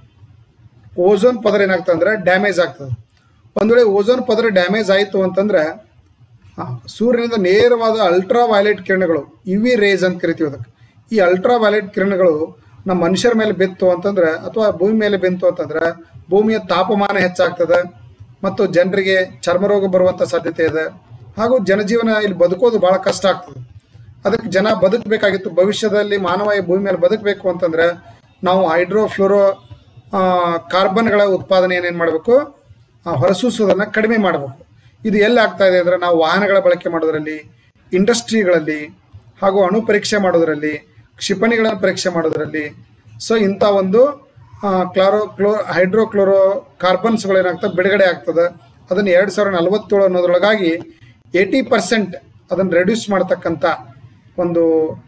A: ಓಝೋನ್ ಪದರ ಏನಾಗ್ತದೆ ಅಂದರೆ ಡ್ಯಾಮೇಜ್ ಆಗ್ತದೆ ಒಂದು ವೇಳೆ ಓಝೋನ್ ಪದರ ಡ್ಯಾಮೇಜ್ ಆಯಿತು ಅಂತಂದ್ರೆ ಆ, ಸೂರ್ಯನಿಂದ ನೇರವಾದ ಅಲ್ಟ್ರಾ ವೈಲೆಟ್ ಕಿರಣಗಳು ಯು ವಿ ರೇಸ್ ಅಂತ ಕರಿತೀವಿ ಅದಕ್ಕೆ ಈ ಅಲ್ಟ್ರಾ ವೈಲೆಟ್ ಕಿರಣಗಳು ನಮ್ಮ ಮನುಷ್ಯರ ಮೇಲೆ ಬಿತ್ತು ಅಂತಂದ್ರೆ ಅಥವಾ ಭೂಮಿ ಮೇಲೆ ಬಿತ್ತು ಅಂತಂದ್ರೆ ಭೂಮಿಯ ತಾಪಮಾನ ಹೆಚ್ಚಾಗ್ತದೆ ಮತ್ತು ಜನರಿಗೆ ಚರ್ಮರೋಗ ಬರುವಂಥ ಸಾಧ್ಯತೆ ಇದೆ ಹಾಗೂ ಜನಜೀವನ ಇಲ್ಲಿ ಬದುಕೋದು ಭಾಳ ಕಷ್ಟ ಆಗ್ತದೆ ಅದಕ್ಕೆ ಜನ ಬದುಕಬೇಕಾಗಿತ್ತು ಭವಿಷ್ಯದಲ್ಲಿ ಮಾನವ ಈ ಭೂಮಿ ಮೇಲೆ ಬದುಕಬೇಕು ಅಂತಂದ್ರೆ ನಾವು ಹೈಡ್ರೋ ಫ್ಲೋರೋ ಕಾರ್ಬನ್ಗಳ ಉತ್ಪಾದನೆ ಏನೇನು ಮಾಡಬೇಕು ಹೊರಸೂಸೋದನ್ನು ಕಡಿಮೆ ಮಾಡಬೇಕು ಇದು ಎಲ್ಲಿ ಆಗ್ತಾ ಇದೆ ಅಂದರೆ ನಾವು ವಾಹನಗಳ ಬಳಕೆ ಮಾಡೋದರಲ್ಲಿ ಇಂಡಸ್ಟ್ರಿಗಳಲ್ಲಿ ಹಾಗೂ ಅಣು ಪರೀಕ್ಷೆ ಮಾಡೋದರಲ್ಲಿ ಕ್ಷಿಪಣಿಗಳನ್ನು ಪರೀಕ್ಷೆ ಮಾಡೋದರಲ್ಲಿ ಸೊ ಇಂಥ ಒಂದು ಕ್ಲಾರೋ ಕ್ಲೋ ಹೈಡ್ರೋ ಕ್ಲೋರೋ ಕಾರ್ಬನ್ಸ್ಗಳು ಏನಾಗ್ತದೆ ಬಿಡುಗಡೆ ಆಗ್ತದೆ ಅದನ್ನು ಎರಡು ಸಾವಿರದ ನಲವತ್ತೇಳು ಅನ್ನೋದ್ರೊಳಗಾಗಿ ಏಯ್ಟಿ ಪರ್ಸೆಂಟ್ ಅದನ್ನು ರೆಡ್ಯೂಸ್ ಮಾಡ್ತಕ್ಕಂಥ ಒಂದು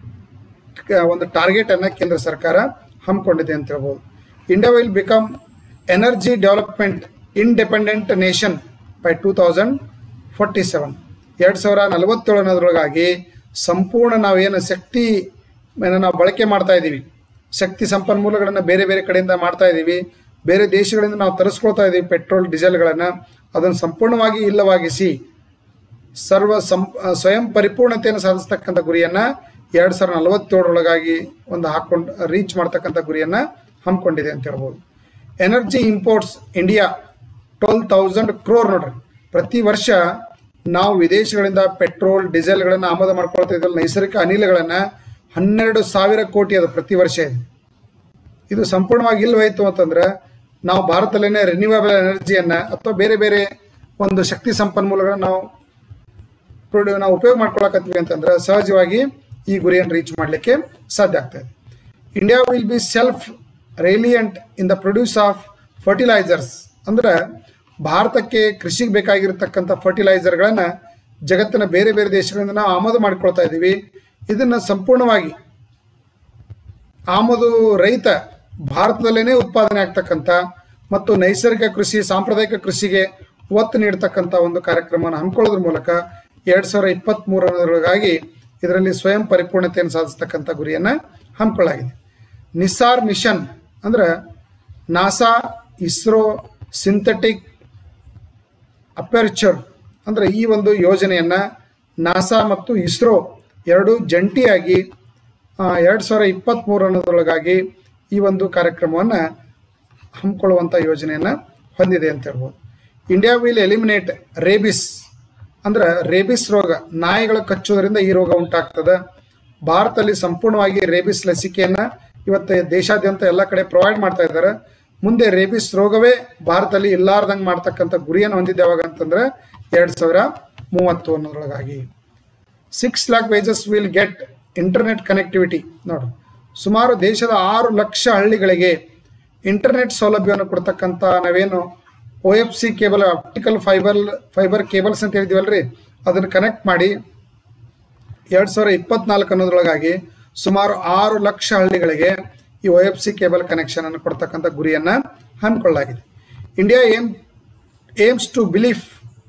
A: ಕ- ಒಂದು ಟಾರ್ಗೆಟನ್ನು ಕೇಂದ್ರ ಸರ್ಕಾರ ಹಮ್ಮಿಕೊಂಡಿದೆ ಅಂತ ಹೇಳ್ಬೋದು India will become energy development independent nation by two thousand forty seven ಎರಡು ಸಾವಿರ ನಲವತ್ತೇಳು ಅನ್ನೋದ್ರೊಳಗಾಗಿ ಸಂಪೂರ್ಣ ನಾವೇನು ಶಕ್ತಿ ಏನು ನಾವು ಬಳಕೆ ಮಾಡ್ತಾ ಇದ್ದೀವಿ ಶಕ್ತಿ ಸಂಪನ್ಮೂಲಗಳನ್ನು ಬೇರೆ ಬೇರೆ ಕಡೆಯಿಂದ ಮಾಡ್ತಾ ಇದ್ದೀವಿ ಬೇರೆ ದೇಶಗಳಿಂದ ನಾವು ತರಿಸ್ಕೊಳ್ತಾ ಇದ್ದೀವಿ ಪೆಟ್ರೋಲ್ ಡೀಸೆಲ್ಗಳನ್ನು ಅದನ್ನು ಸಂಪೂರ್ಣವಾಗಿ ಇಲ್ಲವಾಗಿಸಿ ಸರ್ವ ಸಂ ಸ್ವಯಂ ಪರಿಪೂರ್ಣತೆಯನ್ನು ಸಾಧಿಸ್ತಕ್ಕಂಥ ಗುರಿಯನ್ನು ಎರಡು ಸಾವಿರದ ನಲವತ್ತೇಳರೊಳಗಾಗಿ ಒಂದು ಹಾಕೊಂಡು ರೀಚ್ ಮಾಡ್ತಕ್ಕಂಥ ಗುರಿಯನ್ನು ಹಮ್ಮಿಕೊಂಡಿದೆ ಅಂತ ಹೇಳ್ಬೋದು energy imports India twelve thousand crore ನೋಡ್ರಿ ಪ್ರತಿ ವರ್ಷ ನಾವು ವಿದೇಶಗಳಿಂದ ಪೆಟ್ರೋಲ್ ಡೀಸೆಲ್ಗಳನ್ನು ಆಮದು ಮಾಡ್ಕೊಳ್ತಾ ಇದ್ದಲ್ಲಿ ನೈಸರ್ಗಿಕ ಅನಿಲಗಳನ್ನು ಹನ್ನೆರಡು ಸಾವಿರ ಕೋಟಿ ಅದು ಪ್ರತಿ ವರ್ಷ ಇದೆ ಇದು ಸಂಪೂರ್ಣವಾಗಿ ಇಲ್ಲವಾಯಿತು ಅಂತಂದ್ರೆ ನಾವು ಭಾರತದಲ್ಲೇ ರಿನ್ಯೂವೇಬಲ್ ಎನರ್ಜಿಯನ್ನು ಅಥವಾ ಬೇರೆ ಬೇರೆ ಒಂದು ಶಕ್ತಿ ಸಂಪನ್ಮೂಲಗಳನ್ನು ನಾವು ಪ್ರೊಡ್ಯೂ ನಾವು ಉಪಯೋಗ ಮಾಡ್ಕೊಳಕತ್ತೀವಿ ಅಂತಂದ್ರೆ ಸಹಜವಾಗಿ ಈ ಗುರಿಯನ್ನು ರೀಚ್ ಮಾಡಲಿಕ್ಕೆ ಸಾಧ್ಯ ಆಗ್ತದೆ India will be self reliant in the produce of fertilisers ಅಂದ್ರೆ ಭಾರತಕ್ಕೆ ಕೃಷಿಗೆ ಬೇಕಾಗಿರತಕ್ಕಂಥ ಫರ್ಟಿಲೈಸರ್ಗಳನ್ನು ಜಗತ್ತಿನ ಬೇರೆ ಬೇರೆ ದೇಶಗಳಿಂದ ನಾವು ಆಮದು ಮಾಡ್ಕೊಳ್ತಾ ಇದ್ದೀವಿ ಇದನ್ನು ಸಂಪೂರ್ಣವಾಗಿ ಆಮದು ರಹಿತ ಭಾರತದಲ್ಲೇ ಉತ್ಪಾದನೆ ಆಗ್ತಕ್ಕಂಥ ಮತ್ತು ನೈಸರ್ಗಿಕ ಕೃಷಿ ಸಾಂಪ್ರದಾಯಿಕ ಕೃಷಿಗೆ ಒತ್ತು ನೀಡ್ತಕ್ಕಂಥ ಒಂದು ಕಾರ್ಯಕ್ರಮವನ್ನು ಹಮ್ಮಿಕೊಳ್ಳೋದ್ರ ಮೂಲಕ ಎರಡು ಸಾವಿರ ಇಪ್ಪತ್ತ್ಮೂರರೊಳಗಾಗಿ ಇದರಲ್ಲಿ ಸ್ವಯಂ ಪರಿಪೂರ್ಣತೆಯನ್ನು ಸಾಧಿಸ್ತಕ್ಕಂಥ ಗುರಿಯನ್ನು ಹಮ್ಮಿಕೊಳ್ಳಲಾಗಿದೆ ನಿಸಾರ್ ಮಿಷನ್ ಅಂದ್ರೆ ನಾಸಾ ಇಸ್ರೋ ಸಿಂಥೆಟಿಕ್ ಅಪೆರ್ಚರ್ ಅಂದರೆ ಈ ಒಂದು ಯೋಜನೆಯನ್ನು ನಾಸಾ ಮತ್ತು ಇಸ್ರೋ ಎರಡು ಜಂಟಿಯಾಗಿ ಎರಡು ಸಾವಿರ ಇಪ್ಪತ್ತ್ಮೂರರೊಳಗಾಗಿ ಈ ಒಂದು ಕಾರ್ಯಕ್ರಮವನ್ನು ಹಮ್ಮಿಕೊಳ್ಳುವಂಥ ಯೋಜನೆಯನ್ನು ಹೊಂದಿದೆ ಅಂತ ಹೇಳ್ಬೋದು ಇಂಡಿಯಾ ವಿಲ್ ಎಲಿಮಿನೇಟ್ ರೇಬಿಸ್ ಅಂದ್ರೆ ರೇಬಿಸ್ ರೋಗ ನಾಯಿಗಳ ಕಚ್ಚೋದ್ರಿಂದ ಈ ರೋಗ ಉಂಟಾಗ್ತದೆ ಭಾರತದಲ್ಲಿ ಸಂಪೂರ್ಣವಾಗಿ ರೇಬಿಸ್ ಲಸಿಕೆಯನ್ನು ಇವತ್ತು ದೇಶಾದ್ಯಂತ ಎಲ್ಲ ಕಡೆ ಪ್ರೊವೈಡ್ ಮಾಡ್ತಾ ಇದ್ದಾರೆ ಮುಂದೆ ರೇಬಿಸ್ ರೋಗವೇ ಭಾರತದಲ್ಲಿ ಇಲ್ಲಾರ್ದಂಗೆ ಮಾಡ್ತಕ್ಕಂಥ ಗುರಿಯನ್ನು ಹೊಂದಿದೆ ಯಾವಾಗ ಅಂತಂದ್ರೆ ಎರಡು ಸಾವಿರ ಮೂವತ್ತು ಅನ್ನೋದ್ರೊಳಗಾಗಿ six lakh villages will get internet connectivity ನೋಡು ಸುಮಾರು ದೇಶದ ಆರು ಲಕ್ಷ ಹಳ್ಳಿಗಳಿಗೆ ಇಂಟರ್ನೆಟ್ ಸೌಲಭ್ಯವನ್ನು ಕೊಡ್ತಕ್ಕಂಥ ನಾವೇನು O F C cable optical fibre fibre cables ಅಂತ ಹೇಳಿದ್ವಲ್ರಿ ಅದನ್ನು ಕನೆಕ್ಟ್ ಮಾಡಿ ಎರಡು ಸಾವಿರ ಇಪ್ಪತ್ನಾಲ್ಕು ಅನ್ನೋದ್ರೊಳಗಾಗಿ ಸುಮಾರು ಆರು ಲಕ್ಷ ಹಳ್ಳಿಗಳಿಗೆ ಈ O F C cable connection ಅನ್ನು ಕೊಡ್ತಕ್ಕಂಥ ಗುರಿಯನ್ನು ಹಮ್ಮಿಕೊಳ್ಳಲಾಗಿದೆ India aim aims to belief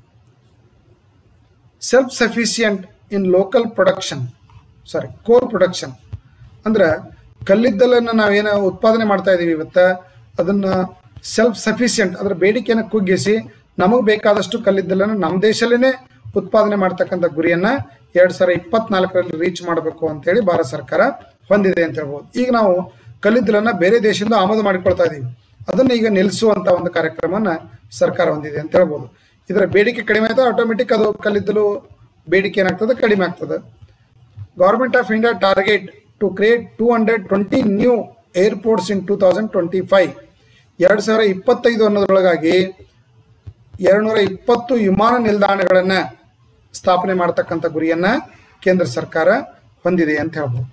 A: self sufficient in local production sorry coal production ಅಂದ್ರೆ ಕಲ್ಲಿದ್ದಲನ್ನು ನಾವೇನು ಉತ್ಪಾದನೆ ಮಾಡ್ತಾ ಇದ್ದೀವಿ ಇವತ್ತು ಅದನ್ನು ಸೆಲ್ಫ್ ಸಫಿಷಿಯಂಟ್ ಅದರ ಬೇಡಿಕೆಯನ್ನು ಕುಗ್ಗಿಸಿ ನಮಗೆ ಬೇಕಾದಷ್ಟು ಕಲ್ಲಿದ್ದಲನ್ನು ನಮ್ಮ ದೇಶದಲ್ಲೇ ಉತ್ಪಾದನೆ ಮಾಡ್ತಕ್ಕಂಥ ಗುರಿಯನ್ನು ಎರಡು ಸಾವಿರ ಇಪ್ಪತ್ನಾಲ್ಕರಲ್ಲಿ ರೀಚ್ ಮಾಡಬೇಕು ಅಂತೇಳಿ ಭಾರತ ಸರ್ಕಾರ ಹೊಂದಿದೆ ಅಂತ ಹೇಳ್ಬೋದು ಈಗ ನಾವು ಕಲ್ಲಿದ್ದಲನ್ನು ಬೇರೆ ದೇಶದಿಂದ ಆಮದು ಮಾಡಿಕೊಳ್ತಾ ಇದ್ದೀವಿ ಅದನ್ನು ಈಗ ನಿಲ್ಲಿಸುವಂಥ ಒಂದು ಕಾರ್ಯಕ್ರಮವನ್ನು ಸರ್ಕಾರ ಹೊಂದಿದೆ ಅಂತ ಹೇಳ್ಬೋದು ಇದರ ಬೇಡಿಕೆ ಕಡಿಮೆ ಆಯಿತು ಆಟೋಮೆಟಿಕ್ ಅದು ಕಲ್ಲಿದ್ದಲು ಬೇಡಿಕೆ ಏನಾಗ್ತದೆ ಕಡಿಮೆ ಆಗ್ತದೆ government of India target to create two hundred twenty new airports in two thousand twenty five ಎರಡು ಸಾವಿರ ಇಪ್ಪತ್ತೈದು ಅನ್ನೋದ್ರೊಳಗಾಗಿ ಎರಡುನೂರ ಇಪ್ಪತ್ತು ವಿಮಾನ ನಿಲ್ದಾಣಗಳನ್ನು ಸ್ಥಾಪನೆ ಮಾಡತಕ್ಕಂಥ ಗುರಿಯನ್ನು ಕೇಂದ್ರ ಸರ್ಕಾರ ಹೊಂದಿದೆ ಅಂತ ಹೇಳ್ಬೋದು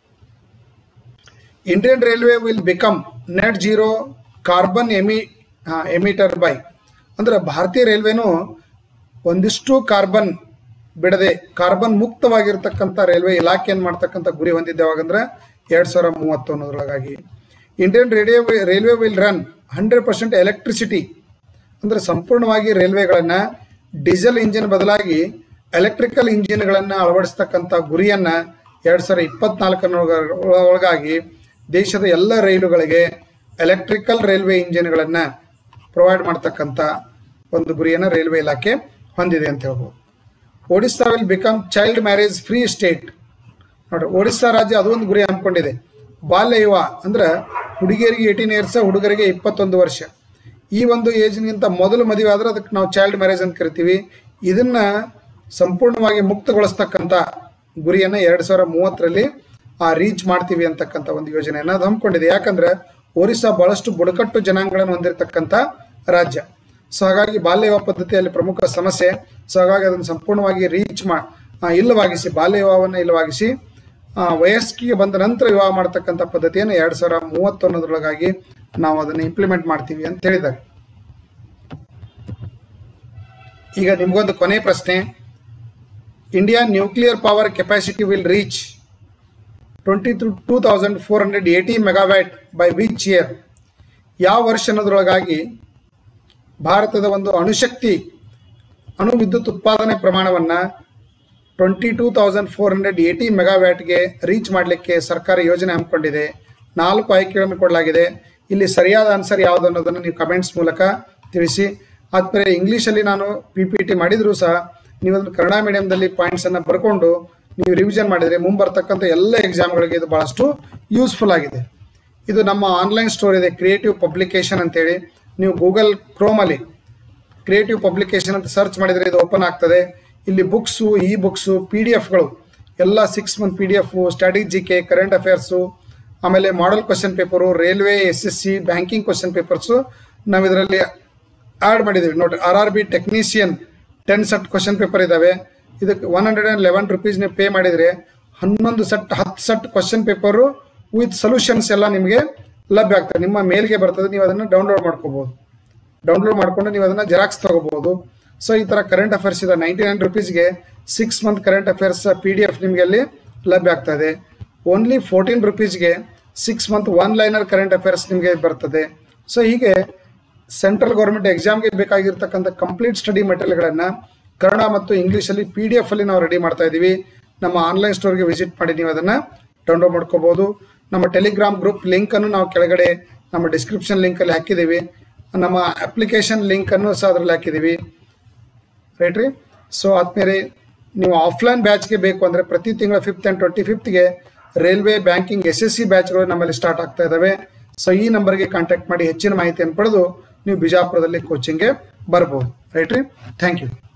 A: Indian railway will become net zero carbon ಎಮಿ ಎಮಿಟರ್ ಬೈ ಅಂದ್ರೆ ಭಾರತೀಯ ರೈಲ್ವೆನೂ ಒಂದಿಷ್ಟು ಕಾರ್ಬನ್ ಬಿಡದೆ ಕಾರ್ಬನ್ ಮುಕ್ತವಾಗಿರ್ತಕ್ಕಂಥ ರೈಲ್ವೆ ಇಲಾಖೆಯನ್ನು ಮಾಡ್ತಕ್ಕಂಥ ಗುರಿ ಹೊಂದಿದ್ದೆ ಯಾವಾಗಂದ್ರೆ ಎರಡು ಸಾವಿರ ಮೂವತ್ತು ಅನ್ನೋದ್ರೊಳಗಾಗಿ Indian radio railway will run hundred percent electricity ಅಂದರೆ ಸಂಪೂರ್ಣವಾಗಿ ರೈಲ್ವೆಗಳನ್ನು ಡೀಸೆಲ್ ಇಂಜಿನ್ ಬದಲಾಗಿ ಎಲೆಕ್ಟ್ರಿಕಲ್ ಇಂಜಿನ್ಗಳನ್ನು ಅಳವಡಿಸ್ತಕ್ಕಂಥ ಗುರಿಯನ್ನು ಎರಡು ಸಾವಿರ ಇಪ್ಪತ್ನಾಲ್ಕರ ಒಳಗಾಗಿ ದೇಶದ ಎಲ್ಲ ರೈಲುಗಳಿಗೆ ಎಲೆಕ್ಟ್ರಿಕಲ್ ರೈಲ್ವೆ ಇಂಜಿನ್ಗಳನ್ನು ಪ್ರೊವೈಡ್ ಮಾಡ್ತಕ್ಕಂಥ ಒಂದು ಗುರಿಯನ್ನು ರೈಲ್ವೆ ಇಲಾಖೆ ಹೊಂದಿದೆ ಅಂತ ಹೇಳ್ಬೋದು Odisha will become child marriage free state ನೋಡ್ರಿ ಒಡಿಸ್ಸಾ ರಾಜ್ಯ ಅದೊಂದು ಗುರಿ ಹಮ್ಮಿಕೊಂಡಿದೆ ಬಾಲ್ಯ ಯುವ ಅಂದ್ರೆ ಹುಡುಗಿಯರಿಗೆ ಏಯ್ಟೀನ್ ಇಯರ್ಸ್ ಹುಡುಗರಿಗೆ ಇಪ್ಪತ್ತೊಂದು ವರ್ಷ ಈ ಒಂದು ಏಜ್ಗಿಂತ ಮೊದಲು ಮದುವೆ ಆದ್ರೆ ಅದಕ್ಕೆ ನಾವು ಚೈಲ್ಡ್ ಮ್ಯಾರೇಜ್ ಅಂತ ಕರಿತೀವಿ ಇದನ್ನ ಸಂಪೂರ್ಣವಾಗಿ ಮುಕ್ತಗೊಳಿಸ್ತಕ್ಕಂಥ ಗುರಿಯನ್ನು ಎರಡು ಸಾವಿರ ಮೂವತ್ತರಲ್ಲಿ ರೀಚ್ ಮಾಡ್ತೀವಿ ಅಂತಕ್ಕಂಥ ಒಂದು ಯೋಜನೆಯನ್ನು ಅದು ಹಮ್ಮಿಕೊಂಡಿದೆ ಯಾಕಂದ್ರೆ ಒರಿಸ್ಸಾ ಬಹಳಷ್ಟು ಬುಡಕಟ್ಟು ಜನಾಂಗಗಳನ್ನು ಹೊಂದಿರತಕ್ಕಂಥ ರಾಜ್ಯ ಸೊ ಹಾಗಾಗಿ ಬಾಲ್ಯ ವಿವಾಹ ಪದ್ಧತಿಯಲ್ಲಿ ಪ್ರಮುಖ ಸಮಸ್ಯೆ ಸೊ ಹಾಗಾಗಿ ಅದನ್ನು ಸಂಪೂರ್ಣವಾಗಿ ರೀಚ್ ಮಾ ಆ, ಇಲ್ಲವಾಗಿಸಿ ಬಾಲ್ಯ ವಿವಾಹವನ್ನು ಇಲ್ಲವಾಗಿಸಿ ಆ, ವಯಸ್ಸಿಗೆ ಬಂದ ನಂತರ ವಿವಾಹ ಮಾಡ್ತಕ್ಕಂಥ ಪದ್ಧತಿಯನ್ನು ಎರಡು ಸಾವಿರ ಮೂವತ್ತು ಅನ್ನೋದ್ರೊಳಗಾಗಿ ನಾವು ಅದನ್ನು ಇಂಪ್ಲಿಮೆಂಟ್ ಮಾಡ್ತೀವಿ ಅಂತ ಹೇಳಿದ್ದಾರೆ ಈಗ ನಿಮಗೊಂದು ಕೊನೆ ಪ್ರಶ್ನೆ India nuclear power capacity will reach twenty two thousand four hundred eighty megawatt by which year ಯಾವ ವರ್ಷ ಅನ್ನೋದ್ರೊಳಗಾಗಿ ಭಾರತದ ಒಂದು ಅಣುಶಕ್ತಿ ಅಣು ವಿದ್ಯುತ್ ಉತ್ಪಾದನೆ ಪ್ರಮಾಣವನ್ನು twenty two thousand four hundred eighty ಮೆಗಾವ್ಯಾಟ್ಗೆ ರೀಚ್ ಮಾಡಲಿಕ್ಕೆ ಸರ್ಕಾರ ಯೋಜನೆ ಹಮ್ಮಿಕೊಂಡಿದೆ ನಾಲ್ಕು ಆಯ್ಕೆಗಳನ್ನು ಕೊಡಲಾಗಿದೆ ಇಲ್ಲಿ ಸರಿಯಾದ ಆನ್ಸರ್ ಯಾವುದು ಅನ್ನೋದನ್ನು ನೀವು ಕಮೆಂಟ್ಸ್ ಮೂಲಕ ತಿಳಿಸಿ ಆದ್ಮೇಲೆ ಇಂಗ್ಲೀಷಲ್ಲಿ ನಾನು ಪಿ ಪಿ ಟಿ ಮಾಡಿದರೂ ಸಹ ನೀವು ಅದನ್ನು ಕನ್ನಡ ಮೀಡಿಯಂದಲ್ಲಿ ಪಾಯಿಂಟ್ಸನ್ನು ಬರ್ಕೊಂಡು ನೀವು ರಿವಿಷನ್ ಮಾಡಿದರೆ ಮುಂಬರ್ತಕ್ಕಂಥ ಎಲ್ಲ ಎಕ್ಸಾಮ್ಗಳಿಗೆ ಇದು ಭಾಳಷ್ಟು ಯೂಸ್ಫುಲ್ ಆಗಿದೆ ಇದು ನಮ್ಮ ಆನ್ಲೈನ್ ಸ್ಟೋರ್ ಇದೆ ಕ್ರಿಯೇಟಿವ್ ಪಬ್ಲಿಕೇಶನ್ ಅಂತೇಳಿ ನೀವು ಗೂಗಲ್ ಕ್ರೋಮಲ್ಲಿ ಕ್ರಿಯೇಟಿವ್ ಪಬ್ಲಿಕೇಶನ್ ಅಂತ ಸರ್ಚ್ ಮಾಡಿದರೆ ಇದು ಓಪನ್ ಆಗ್ತದೆ ಇಲ್ಲಿ books E books P D ಎಫ್ಗಳು ಎಲ್ಲ six month P D F ಸ್ಟ್ರಾಟಜಿಕೆ ಕರೆಂಟ್ ಅಫೇರ್ಸು ಆಮೇಲೆ model question paper railway S S C banking question papers ನಾವು ಇದರಲ್ಲಿ ಆ್ಯಡ್ ಮಾಡಿದ್ದೀವಿ ನೋಡಿ R R B technician ten set question paper ಇದ್ದಾವೆ ಇದಕ್ಕೆ one hundred and eleven rupees ನೀವು ಪೇ ಮಾಡಿದರೆ ಹನ್ನೊಂದು ಸೆಟ್ ಹತ್ತು set question paper with solutions ಎಲ್ಲ ನಿಮಗೆ ಲಭ್ಯ ಆಗ್ತದೆ ನಿಮ್ಮ ಮೇಲ್ಗೆ ಬರ್ತದೆ ನೀವು ಅದನ್ನು ಡೌನ್ಲೋಡ್ ಮಾಡ್ಕೋಬೋದು ಡೌನ್ಲೋಡ್ ಮಾಡಿಕೊಂಡು ನೀವು ಅದನ್ನು ಜೆರಾಕ್ಸ್ ತಗೋಬಹುದು ಸೊ ಈ ಥರ ಕರೆಂಟ್ ಅಫೇರ್ಸ್ ಇದೆ ನೈಂಟಿ ನೈನ್ ರುಪೀಸ್ಗೆ six month current affairs P D F ನಿಮಗೆ ಅಲ್ಲಿ ಲಭ್ಯ ಆಗ್ತಾ ಇದೆ ಓನ್ಲಿ ಫೋರ್ಟೀನ್ ರುಪೀಸ್ಗೆ six month one liner current affairs ನಿಮಗೆ ಬರ್ತದೆ ಸೊ ಹೀಗೆ ಸೆಂಟ್ರಲ್ ಗೌರ್ಮೆಂಟ್ ಎಕ್ಸಾಮ್ಗೆ ಬೇಕಾಗಿರ್ತಕ್ಕಂಥ ಕಂಪ್ಲೀಟ್ ಸ್ಟಡಿ ಮೆಟೀರಿಯಲ್ಗಳನ್ನು ಕನ್ನಡ ಮತ್ತು ಇಂಗ್ಲೀಷಲ್ಲಿ ಪಿ ಡಿ ಎಫ್ ಅಲ್ಲಿ ನಾವು ರೆಡಿ ಮಾಡ್ತಾ ಇದ್ದೀವಿ ನಮ್ಮ ಆನ್ಲೈನ್ ಸ್ಟೋರ್ಗೆ ವಿಸಿಟ್ ಮಾಡಿ ನೀವು ಅದನ್ನು ಡೌನ್ಲೋಡ್ ಮಾಡ್ಕೋಬಹುದು ನಮ್ಮ ಟೆಲಿಗ್ರಾಮ್ ಗ್ರೂಪ್ ಲಿಂಕನ್ನು ನಾವು ಕೆಳಗಡೆ ನಮ್ಮ ಡಿಸ್ಕ್ರಿಪ್ಷನ್ ಲಿಂಕಲ್ಲಿ ಹಾಕಿದ್ದೀವಿ ನಮ್ಮ ಅಪ್ಲಿಕೇಶನ್ ಲಿಂಕನ್ನು ಸಹ ಅದರಲ್ಲಿ ಹಾಕಿದ್ದೀವಿ ರೈಟ್ ರೀ ಸೊ ಆದ್ಮೇಲೆ ನೀವು ಆಫ್ಲೈನ್ ಬ್ಯಾಚ್ಗೆ ಬೇಕು ಅಂದರೆ ಪ್ರತಿ ತಿಂಗಳ ಫಿಫ್ತ್ ಆ್ಯಂಡ್ ಟ್ವೆಂಟಿ ಫಿಫ್ತ್ಗೆ railway banking S S C ಬ್ಯಾಚ್ಗಳು ನಮ್ಮಲ್ಲಿ ಸ್ಟಾರ್ಟ್ ಆಗ್ತಾ ಇದ್ದಾವೆ ಸೊ ಈ ನಂಬರ್ಗೆ ಕಾಂಟ್ಯಾಕ್ಟ್ ಮಾಡಿ ಹೆಚ್ಚಿನ ಮಾಹಿತಿಯನ್ನು ಪಡೆದು ನೀವು ಬಿಜಾಪುರದಲ್ಲಿ ಕೋಚಿಂಗ್ಗೆ ಬರ್ಬೋದು ರೈಟ್ ರೀ ಥ್ಯಾಂಕ್ ಯು